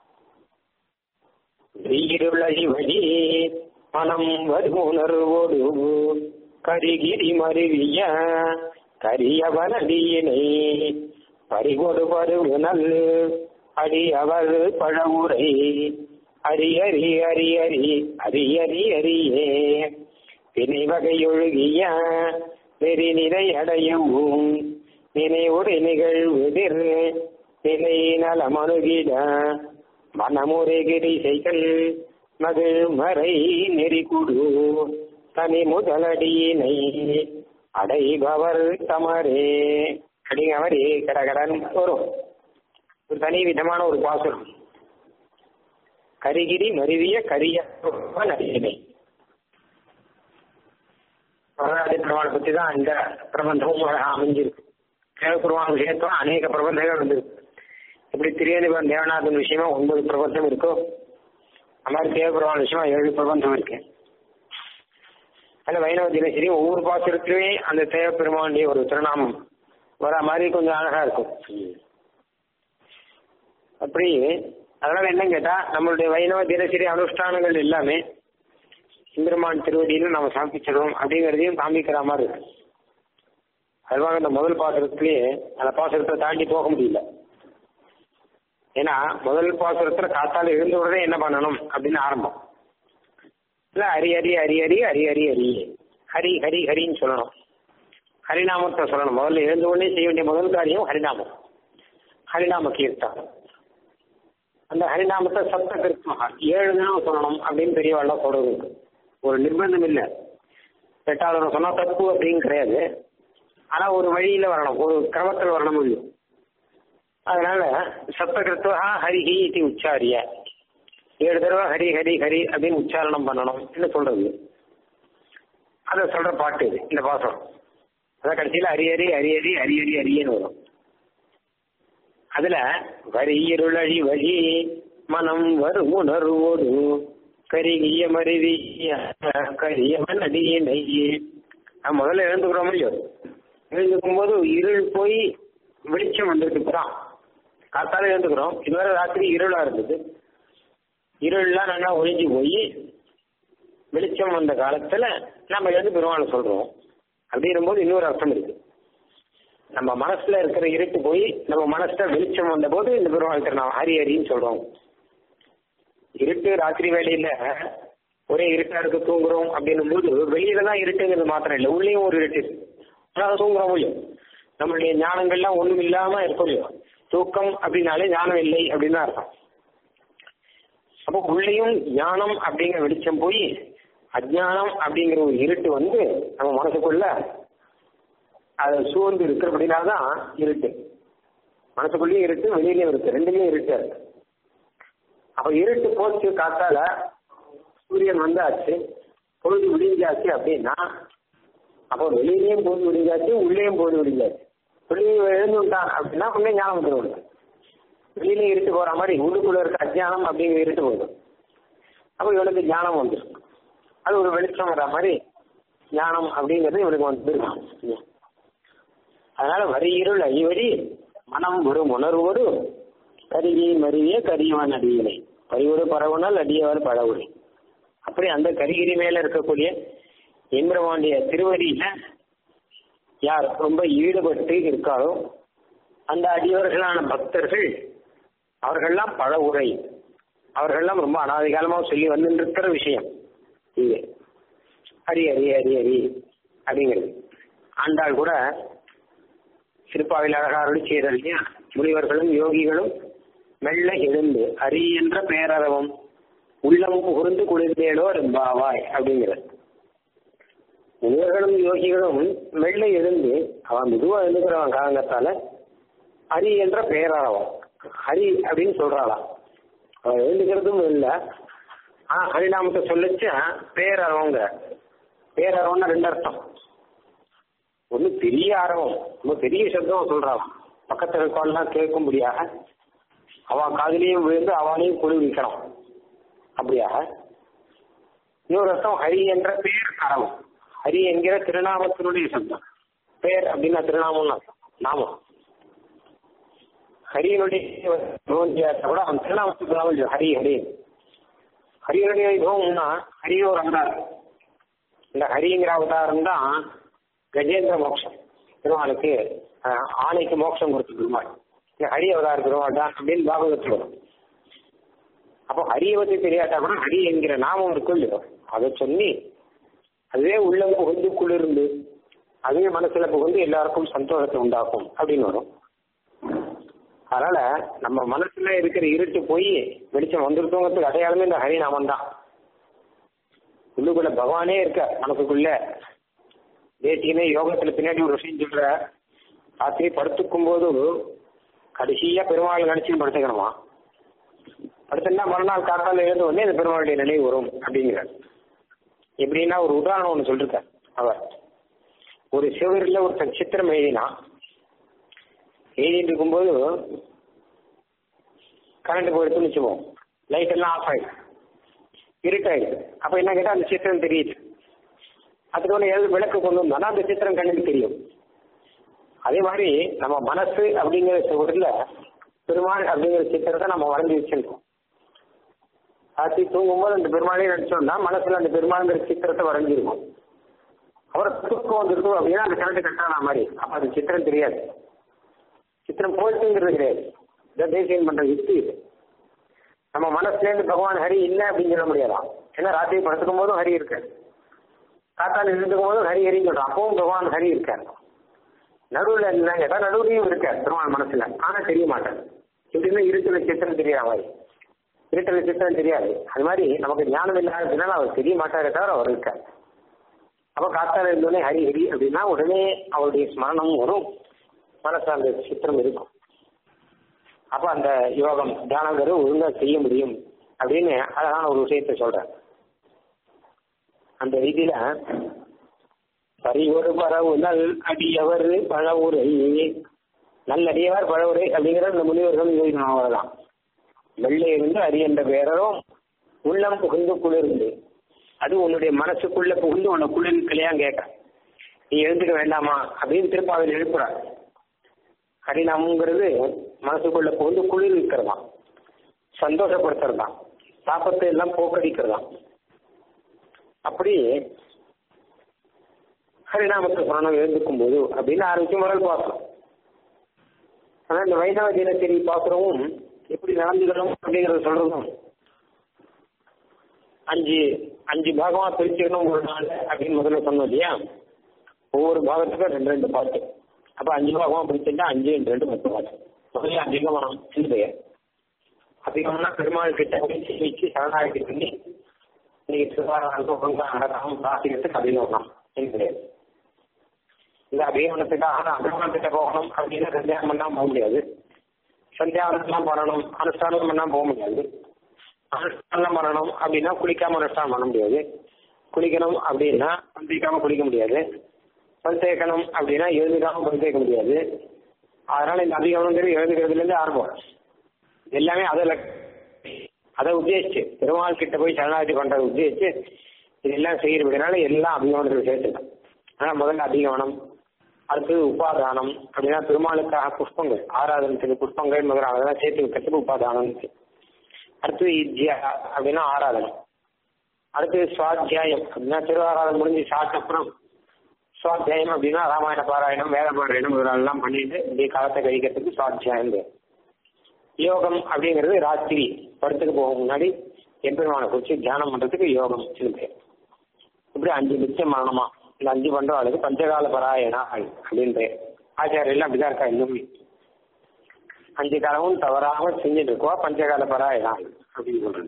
வெயிலுள்ளி வழி மனம் வருணர்வோடு கரிகிரி மருவிய கரியவனடியினை பறிகொடு பருவு நல் அடியவர் பழவுரை அரியரி அரியரி அரியரி அரியே திணை வகையொழுகிய நெறி நிலை அடையவும் நினைவுரை நிகழ்வெதிர் நிலை நலமனுகிட மனமுறைகிரி செய்கள் மகிழ் மறை நெறி குடு தனி முதலடியினை அடைபவர் தமரே அப்படிங்கிற மாதிரி கடகடன் வரும் ஒரு தனி விதமான ஒரு பாசுரம் கரிகிரி மருவிய கரிய நடிகை வரலாறு பிரமாண பத்தி தான் இந்த பிரபந்தமும் அமைஞ்சிருக்கு தேவபெருமான விஷயத்துல அநேக பிரபந்தங்கள் வந்திருக்கு எப்படி திரியதிபன் தேவநாதன் விஷயமா ஒன்பது பிரபந்தம் இருக்கோ அது மாதிரி தேவபெருமான விஷயமா ஏழு பிரபந்தம் இருக்கு அதில் வைணவ தினசரி ஒவ்வொரு பாசுரத்திலுமே அந்த தேவபெருமானுடைய ஒரு திருநாமம் வர மாதிரி கொஞ்சம் அழகா இருக்கும் அப்படி அதனால என்ன கேட்டா நம்மளுடைய வைணவ தினசரி அனுஷ்டானங்கள் எல்லாமே இந்திரமான் திருவடியில நம்ம சமர்ப்பிச்சிடும் அப்படிங்கிறதையும் காமிக்கிற மாதிரி இருக்கு அதுவாக இந்த முதல் பாசுரத்திலேயே அந்த பாசுரத்தை தாண்டி போக முடியல ஏன்னா முதல் பாசுரத்துல காத்தால எழுந்த உடனே என்ன பண்ணணும் அப்படின்னு ஆரம்பம் இல்ல ஹரி ஹரி ஹரி ஹரி ஹரி ஹரி ஹரி ஹரி ஹரி ஹரின்னு சொல்லணும் ஹரிநாமத்தை சொல்லணும் முதல்ல எழுந்த உடனே செய்ய வேண்டிய முதல் காரியம் ஹரிநாமம் ஹரிநாம கீர்த்தனம் அந்த ஹரிநாமத்தை சப்த கிருத்மகா ஏழு தினம் சொல்லணும் அப்படின்னு பெரியவாள்லாம் சொல்றது ஒரு நிர்பந்தம் இல்லை எட்டாவது சொன்னா தப்பு அப்படின்னு கிடையாது ஆனா ஒரு வழியில வரணும் ஒரு கிரமத்தில் வரணும் இல்லை அதனால சப்த கிருத்வகா ஹரிஹி இது உச்சாரிய ஏழு தடவை ஹரி ஹரி ஹரி அப்படின்னு உச்சாரணம் பண்ணணும் என்ன சொல்றது அதை சொல்ற பாட்டு இது இந்த பாசம் அதான் கடைசியில் ஹரி ஹரி ஹரி ஹரி ஹரி ஹரி ஹரியன்னு வரும் அதுல வரியிருளழி வழி மனம் வரும் உணர்வோடு கருகிய மருவி கரியவன் அடியினை நான் முதல்ல எழுந்துக்கிறோம் இல்லையோ எழுந்துக்கும் போது இருள் போய் வெளிச்சம் வந்திருக்கு இப்பதான் காத்தால எழுந்துக்கிறோம் இதுவரை ராத்திரி இருளா இருந்தது இருள்லாம் நல்லா ஒழிஞ்சு போய் வெளிச்சம் வந்த காலத்துல நம்ம எழுந்து பெருமாள் சொல்றோம் அப்படின்னும் போது இன்னொரு அர்த்தம் இருக்கு நம்ம மனசுல இருக்கிற இருட்டு போய் நம்ம மனசுல வெளிச்சம் வந்த போது இந்த பெருமாள் திருநாள் ஹரி ஹரின்னு சொல்றோம் இருட்டு ராத்திரி வேலையில ஒரே இருட்டா இருக்கு தூங்குறோம் அப்படின்னும் போது வெளியில தான் இருட்டுங்கிறது மாத்திரம் இல்லை உள்ளேயும் ஒரு இருட்டு அதாவது தூங்குறோம் இல்லையோ நம்மளுடைய ஞானங்கள்லாம் ஒண்ணும் இல்லாம இருக்கும் இல்லையோ தூக்கம் அப்படின்னாலே ஞானம் இல்லை அப்படின்னு தான் அர்த்தம் அப்போ உள்ளேயும் ஞானம் அப்படிங்கிற வெளிச்சம் போய் அஜ்ஞானம் அப்படிங்கிற ஒரு இருட்டு வந்து நம்ம மனசுக்குள்ள அதை சூழ்ந்து இருக்கிறபடினால்தான் இருட்டு மனசுக்குள்ளேயும் இருட்டு வெளியிலயும் இருக்கு ரெண்டுலயும் இருட்டு இருக்கு அப்ப இருட்டு போச்சு காத்தால சூரியன் வந்தாச்சு பொழுது விடிஞ்சாச்சு அப்படின்னா அப்போ வெளியிலயும் பொழுது விடிஞ்சாச்சு உள்ளேயும் பொழுது விடிஞ்சாச்சு வெளியே எழுந்துட்டான் அப்படின்னா உள்ளே ஞானம் வந்துடும் வெளியில இருட்டு போற மாதிரி உள்ளுக்குள்ள இருக்க அஜ்ஞானம் அப்படிங்கிற இருட்டு போயிடும் அப்போ இவனுக்கு ஞானம் வந்துடும் அது ஒரு வெளிச்சம் வர மாதிரி ஞானம் அப்படிங்கிறது இவனுக்கு வந்துருக்கான் அதனால வரி இருள் ஐவரி மனம் வரும் உணர்வோடு கருகி மருவிய கரியவன் அடியினை பரிவரு பரவுனால் அடியவர் பழவுரை அப்படி அந்த கரிகிரி மேல இருக்கக்கூடிய இந்திரவாண்டிய திருவடியில யார் ரொம்ப ஈடுபட்டு இருக்காரோ அந்த அடியவர்களான பக்தர்கள் அவர்கள்லாம் பல உரை அவர்கள்லாம் ரொம்ப அனாதிகாலமா சொல்லி வந்து இருக்கிற விஷயம் இது ஹரி ஹரி ஹரி ஹரி அப்படிங்கிறது ஆண்டாள் கூட திருப்பாவில் அழகாரோடு செய்தல் இல்லையா முனிவர்களும் யோகிகளும் மெல்ல எழுந்து அரி என்ற பேரறவம் உள்ளம் புகுந்து குளிர்ந்தேலோ ரெம்பாவாய் அப்படிங்கிறது முனிவர்களும் யோகிகளும் மெல்ல எழுந்து அவன் மெதுவா எழுந்துக்கிறவன் காரணத்தால ஹரி என்ற பேரறவம் ஹரி அப்படின்னு சொல்றாளாம் அவன் எழுந்துக்கிறதும் இல்லை ஆனா ஹரிநாமத்தை சொல்லிச்சு பேரறவங்க பேரறவம்னா ரெண்டு அர்த்தம் ஒண்ணு பெரிய ஆரவம் ரொம்ப பெரிய சப்தம் சொல்றான் பக்கத்துல இருக்கவன்லாம் கேட்கும்படியாக அவன் காதலையும் விழுந்து அவனையும் குளிர்விக்கணும் அப்படியா இன்னொரு அர்த்தம் ஹரி என்ற பேர் அறவம் ஹரி என்கிற திருநாமத்தினுடைய சப்தம் பேர் அப்படின்னா திருநாமம்னு அர்த்தம் நாமம் ஹரியனுடைய கூட அவன் திருநாமத்துக்கு நாமம் ஹரி ஹரி ஹரியனுடைய வைபவம்னா ஹரி ஒரு அவதாரம் இந்த ஹரிங்கிற அவதாரம் தான் கஜேந்திர மோட்சம் பெருமாளுக்கு ஆணைக்கு மோட்சம் கொடுத்து பெருமாள் இந்த ஹரி அவதார பெருமாள் தான் அப்படின்னு பாகவதத்தில் வரும் அப்போ ஹரியை பற்றி தெரியாட்டா கூட ஹரி என்கிற நாமம் இருக்கும் இல்லையோ அதை சொல்லி அதுவே உள்ளம் புகுந்து குளிர்ந்து அதுவே மனசுல புகுந்து எல்லாருக்கும் சந்தோஷத்தை உண்டாக்கும் அப்படின்னு வரும் அதனால நம்ம மனசுல இருக்கிற இருட்டு போய் வெளிச்சம் வந்துருத்தோங்கிறதுக்கு அடையாளமே இந்த ஹரிநாமம் தான் உள்ளுக்குள்ள பகவானே இருக்க மனசுக்குள்ள தேசியமே யோகத்துல பின்னாடி ஒரு விஷயம் சொல்ற ராத்திரி படுத்துக்கும் போது கடைசியா பெருமாள் நினைச்சு படுத்துக்கணுமா படுத்துனா மறுநாள் காத்தால எழுந்து உடனே இந்த பெருமாளுடைய நினைவு வரும் அப்படிங்கிறார் எப்படின்னா ஒரு உதாரணம் ஒன்று சொல்லிருக்கார் அவர் ஒரு சிவரில் ஒரு சித்திரம் எழுதினா எழுதிட்டு இருக்கும்போது கரண்ட் போயிடுச்சுன்னு வச்சுப்போம் லைட் எல்லாம் ஆஃப் ஆயிடுது இருட்டாயிடுது அப்ப என்ன கேட்டா அந்த சித்திரம் தெரியுது அதுக்கு ஒன்று எழுது விளக்கு கொண்டு வந்தோம்னா அந்த சித்திரம் கண்ணுக்கு தெரியும் அதே மாதிரி நம்ம மனசு அப்படிங்கிற சுவரில் பெருமாள் அப்படிங்கிற சித்திரத்தை நம்ம வரைஞ்சி வச்சிருக்கோம் ராத்திரி தூங்கும்போது அந்த பெருமாளையும் நடிச்சோம்னா மனசுல அந்த பெருமாளுங்கிற சித்திரத்தை வரைஞ்சிருக்கும் அப்புறம் தூக்கம் வந்துருக்கு அப்படின்னா அந்த கரண்ட் கட்டான மாதிரி அப்ப அது சித்திரம் தெரியாது சித்திரம் போயிட்டுங்கிறது கிடையாது இதை தேசியம் பண்ற யுக்தி இது நம்ம மனசுல இருந்து பகவான் ஹரி இல்லை அப்படின்னு சொல்ல முடியாதான் ஏன்னா ராத்திரி படுத்துக்கும் போதும் ஹரி இருக்கு காத்தால் இருந்துக்கும் போதும் ஹரி ஹரின்னு சொல்றோம் அப்பவும் பகவான் ஹரி இருக்கார் நடுவில் என்ன கேட்டா நடுவுலையும் இருக்கார் பெருமாள் மனசுல ஆனா தெரிய மாட்டார் எப்படின்னா இருட்டுல சித்திரம் தெரியாத மாதிரி இருட்டுல சித்திரம் தெரியாது அது மாதிரி நமக்கு ஞானம் இல்லாததுனால அவர் தெரிய மாட்டாரே தவிர அவர் இருக்கார் அப்ப காத்தால இருந்தோடனே ஹரி ஹரி அப்படின்னா உடனே அவருடைய ஸ்மரணம் வரும் மனசுல அந்த சித்திரம் இருக்கும் அப்ப அந்த யோகம் தியானங்கிறது ஒழுங்கா செய்ய முடியும் அப்படின்னு அழகான ஒரு விஷயத்தை சொல்றேன் அந்த ரீதியில பரிவொரு பரவு நல் அடியவர் பழவுரை நல்லடியவர் பழவுரை அப்படிங்கிற இந்த முனிவர்கள் அவ்வளவுதான் வெள்ளை இருந்து அரியன்ற பேரரும் உள்ளம் புகுந்து குளிர்ந்து அது உன்னுடைய மனசுக்குள்ள புகுந்து உன்னை குளிர்க்கலையா கேட்க நீ எழுந்துக்க வேண்டாமா அப்படின்னு திரும்ப அவர் எழுப்புறார் ஹரிநாமங்கிறது மனசுக்குள்ள புகுந்து குளிர் இருக்கிறதா சந்தோஷப்படுத்துறதா தாப்பத்தை எல்லாம் போக்கடிக்கிறதா அப்படி ஹரிநாமத்தை சொல்லணும் எழுந்துக்கும் போது அப்படின்னு ஆரம்பிச்சு முதல் பாசனம் ஆனா இந்த வைணவ தினசரி பாசுரமும் எப்படி நடந்துக்கணும் அப்படிங்கறத சொல்றதும் அஞ்சு அஞ்சு பாகமா பிரிச்சுக்கணும் ஒரு நாள் அப்படின்னு முதல்ல சொன்னோம் இல்லையா ஒவ்வொரு பாகத்துக்கும் ரெண்டு ரெண்டு பாட்டு அப்ப அஞ்சு பாகமா பிரிச்சுட்டா அஞ்சு ரெண்டு பத்து பாட்டு முதல்ல அதிகமனம் என்று பெயர் அதிகம்னா பெருமாள் கிட்ட போய் சேமிச்சு சரணாகி பண்ணி இன்னைக்கு சிவாராம் பிரார்த்திக்கிறதுக்கு அதிகமனம் என்று பெயர் இந்த அபிகமனத்துக்காக அபிகமனத்திட்ட போகணும் அப்படின்னு சந்தியானம் பண்ணா போக முடியாது சந்தியாவனம்லாம் பண்ணணும் அனுஷ்டானம் பண்ணா போக முடியாது அனுஷ்டானம் பண்ணணும் அப்படின்னா குளிக்காம அனுஷ்டானம் பண்ண முடியாது குளிக்கணும் அப்படின்னா பந்திக்காம குளிக்க முடியாது பல் தேய்க்கணும் அப்படின்னா எழுதுக்காம பல் தேய்க்க முடியாது அதனால இந்த அதிகம்ங்கிறது எழுதுகிறதுல இருந்து ஆரம்பம் எல்லாமே அதில் அதை உத்தேசிச்சு பெருமாள் கிட்ட போய் சரணாகதி பண்றதை உத்தேசிச்சு இதெல்லாம் செய்யறதுனால எல்லாம் அபிகமனத்தில் சேர்த்துக்கலாம் ஆனா முதல்ல அதிகவனம் அடுத்தது உபாதானம் அப்படின்னா பெருமாளுக்காக புஷ்பங்கள் ஆராதனத்துக்கு புஷ்பங்கள் முதல்ல அதெல்லாம் சேர்த்து வைக்கிறதுக்கு உபாதானம் அடுத்தது இத்தியா அப்படின்னா ஆராதனை அடுத்தது சுவாத்தியாயம் அப்படின்னா திருவாராதனை முடிஞ்சு சாப்பிட்ட அப்புறம் சுவாத்தியாயம் அப்படின்னா ராமாயண பாராயணம் வேத பாராயணம் இதெல்லாம் பண்ணிட்டு இப்படி காலத்தை கழிக்கிறதுக்கு சுவாத்தியாயம் பேர் யோகம் அப்படிங்கிறது ராத்திரி படத்துக்கு போக முன்னாடி எம்பெருமானை குறிச்சு தியானம் பண்றதுக்கு யோகம் பேர் இப்படி அஞ்சு நிச்சயம் மரணமா இந்த அஞ்சு பண்றவாளுக்கு பஞ்சகால பராயணா அப்படின்னு பேர் ஆச்சாரியெல்லாம் அப்படிதான் இருக்கா இன்னும் அஞ்சு காலமும் தவறாம செஞ்சுட்டு இருக்கோம் பஞ்சகால பராயணா அப்படின்னு சொல்றது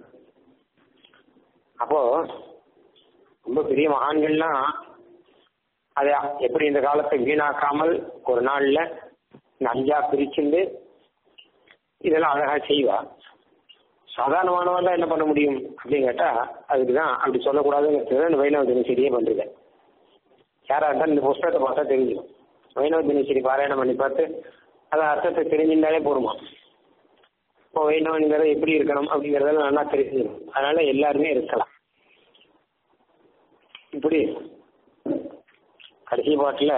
அப்போ ரொம்ப பெரிய மகான்கள்லாம் அதை எப்படி இந்த காலத்தை வீணாக்காமல் ஒரு நாள்ல இந்த அஞ்சா பிரிச்சுண்டு இதெல்லாம் அழகா செய்வா சாதாரணமானவன் தான் என்ன பண்ண முடியும் அப்படின்னு கேட்டா அதுக்கு தான் அப்படி சொல்லக்கூடாதுங்கிறது இந்த வைணவ தினசரியே பண்றேன் யாரா இருந்தாலும் இந்த புஸ்தகத்தை பார்த்தா தெரிஞ்சிடும் வைணவ தினசரி பாராயணம் பண்ணி பார்த்து அதை அர்த்தத்தை தெரிஞ்சிருந்தாலே போருமா இப்போ வைணவங்கிறது எப்படி இருக்கணும் அப்படிங்கறதெல்லாம் நல்லா தெரிஞ்சிடும் அதனால எல்லாருமே இருக்கலாம் இப்படி கடைசி பாட்டுல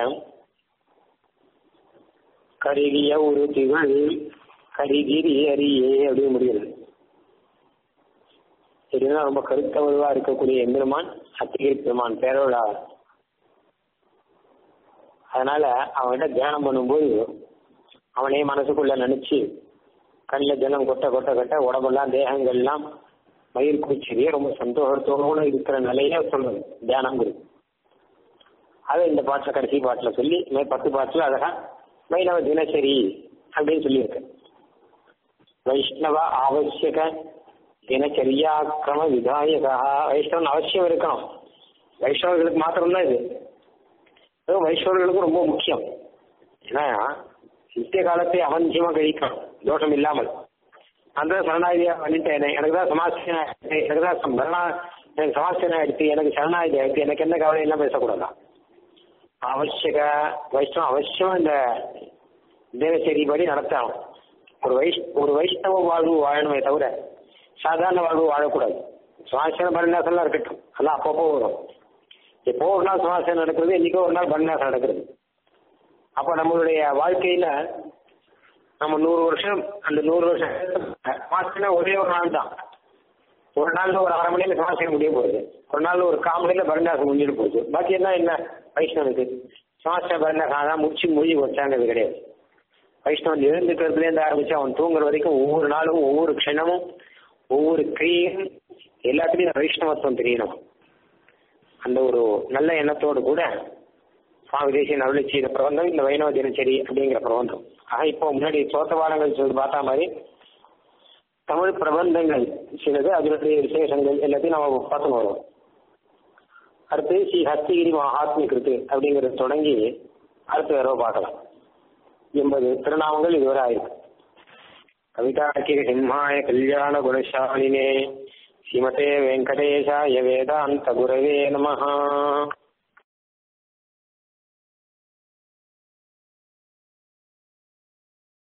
கருகிய ஒரு திகழ் கரிகிரி அரியே அப்படின்னு முடிகிறது இதுதான் ரொம்ப கருத்த வலுவா இருக்கக்கூடிய எம்பெருமான் அத்திகிரி பெருமான் பேரோடாவர் அதனால அவன்கிட்ட தியானம் பண்ணும்போது அவனே மனசுக்குள்ள நினைச்சு கண்ணில் ஜலம் கொட்ட கொட்ட கொட்ட உடம்பெல்லாம் தேகங்கள்லாம் மயிர் குச்சிரியே ரொம்ப சந்தோஷத்தோட இருக்கிற நிலையில சொல்றது தியானங்கிறது அதை இந்த பாட்டில் கடைசி பாட்டில் சொல்லி மே பத்து பாட்டில் அழகா வைணவ தினசரி அப்படின்னு சொல்லியிருக்கு வைஷ்ணவ ஆவசியக தினச்சரியா கிரம விதாயகா வைஷ்ணவன் அவசியம் இருக்கணும் வைஷ்ணவர்களுக்கு மாத்திரம்தான் இது அதுவும் வைஷ்ணவர்களுக்கும் ரொம்ப முக்கியம் ஏன்னா நித்திய காலத்தை அவஞ்சியமா கழிக்கணும் தோஷம் இல்லாமல் அந்த சரணாயுதியா பண்ணிட்டேன் எனக்கு தான் சமாசன எனக்கு தான் சரணா எனக்கு சமாசனம் எடுத்து எனக்கு சரணாயுதி எடுத்து எனக்கு எந்த கவலை எல்லாம் பேசக்கூடாதான் அவசியக வைஷ்ணவம் அவசியம் இந்த தினசரி படி நடத்தணும் ஒரு வைஷ் ஒரு வைஷ்ணவ வாழ்வு வாழணுமே தவிர சாதாரண வாழ்வு வாழக்கூடாது சுவாசன பரிநாசம்லாம் இருக்கட்டும் அதெல்லாம் அப்பப்போ வரும் எப்போ ஒரு நாள் சுவாசனம் நடக்கிறது என்னைக்கோ ஒரு நாள் பரிநாசம் நடக்கிறது அப்போ நம்மளுடைய வாழ்க்கையில நம்ம நூறு வருஷம் அந்த நூறு வருஷம் சுவாசனா ஒரே ஒரு நாள் தான் ஒரு நாள்ல ஒரு அரை மணியில சுவாசம் முடிய போகுது ஒரு நாள்ல ஒரு கால் மணியில பரிநாசம் முடிஞ்சிட்டு போகுது பாக்கி என்ன என்ன வைஷ்ணவனுக்கு சுவாச பரிநாசம் அதான் முடிச்சு மொழி வச்சாங்கிறது கிடையாது வைஷ்ணவன் எழுந்துக்கிறதுலேருந்து ஆரம்பிச்சு அவன் தூங்குற வரைக்கும் ஒவ்வொரு நாளும் ஒவ்வொரு க்ஷணமும் ஒவ்வொரு கிரியும் எல்லாத்துலேயும் வைஷ்ணவத்துவம் தெரியணும் அந்த ஒரு நல்ல எண்ணத்தோடு கூட சுவாமி தேசிய அருளி செய்த பிரபந்தம் இந்த வைணவ தினச்சரி அப்படிங்கிற பிரபந்தம் ஆக இப்போ முன்னாடி சோத்தவாரங்கள் சொல்லி பார்த்தா மாதிரி தமிழ் பிரபந்தங்கள் சிலது அதனுடைய விசேஷங்கள் எல்லாத்தையும் நம்ம பார்த்து வரோம் அடுத்து ஸ்ரீ ஹஸ்திகிரி மகாத்மி கிருத்து அப்படிங்கிறது தொடங்கி அடுத்த தடவை பார்க்கலாம் எண்பது திருநாமங்கள் இதுவரை ஆயிருக்கு கவிதாக்கிய சிம்மாய கல்யாண குணசாலினே ஸ்ரீமதே வெங்கடேஷாய வேதாந்த குரவே நமஹா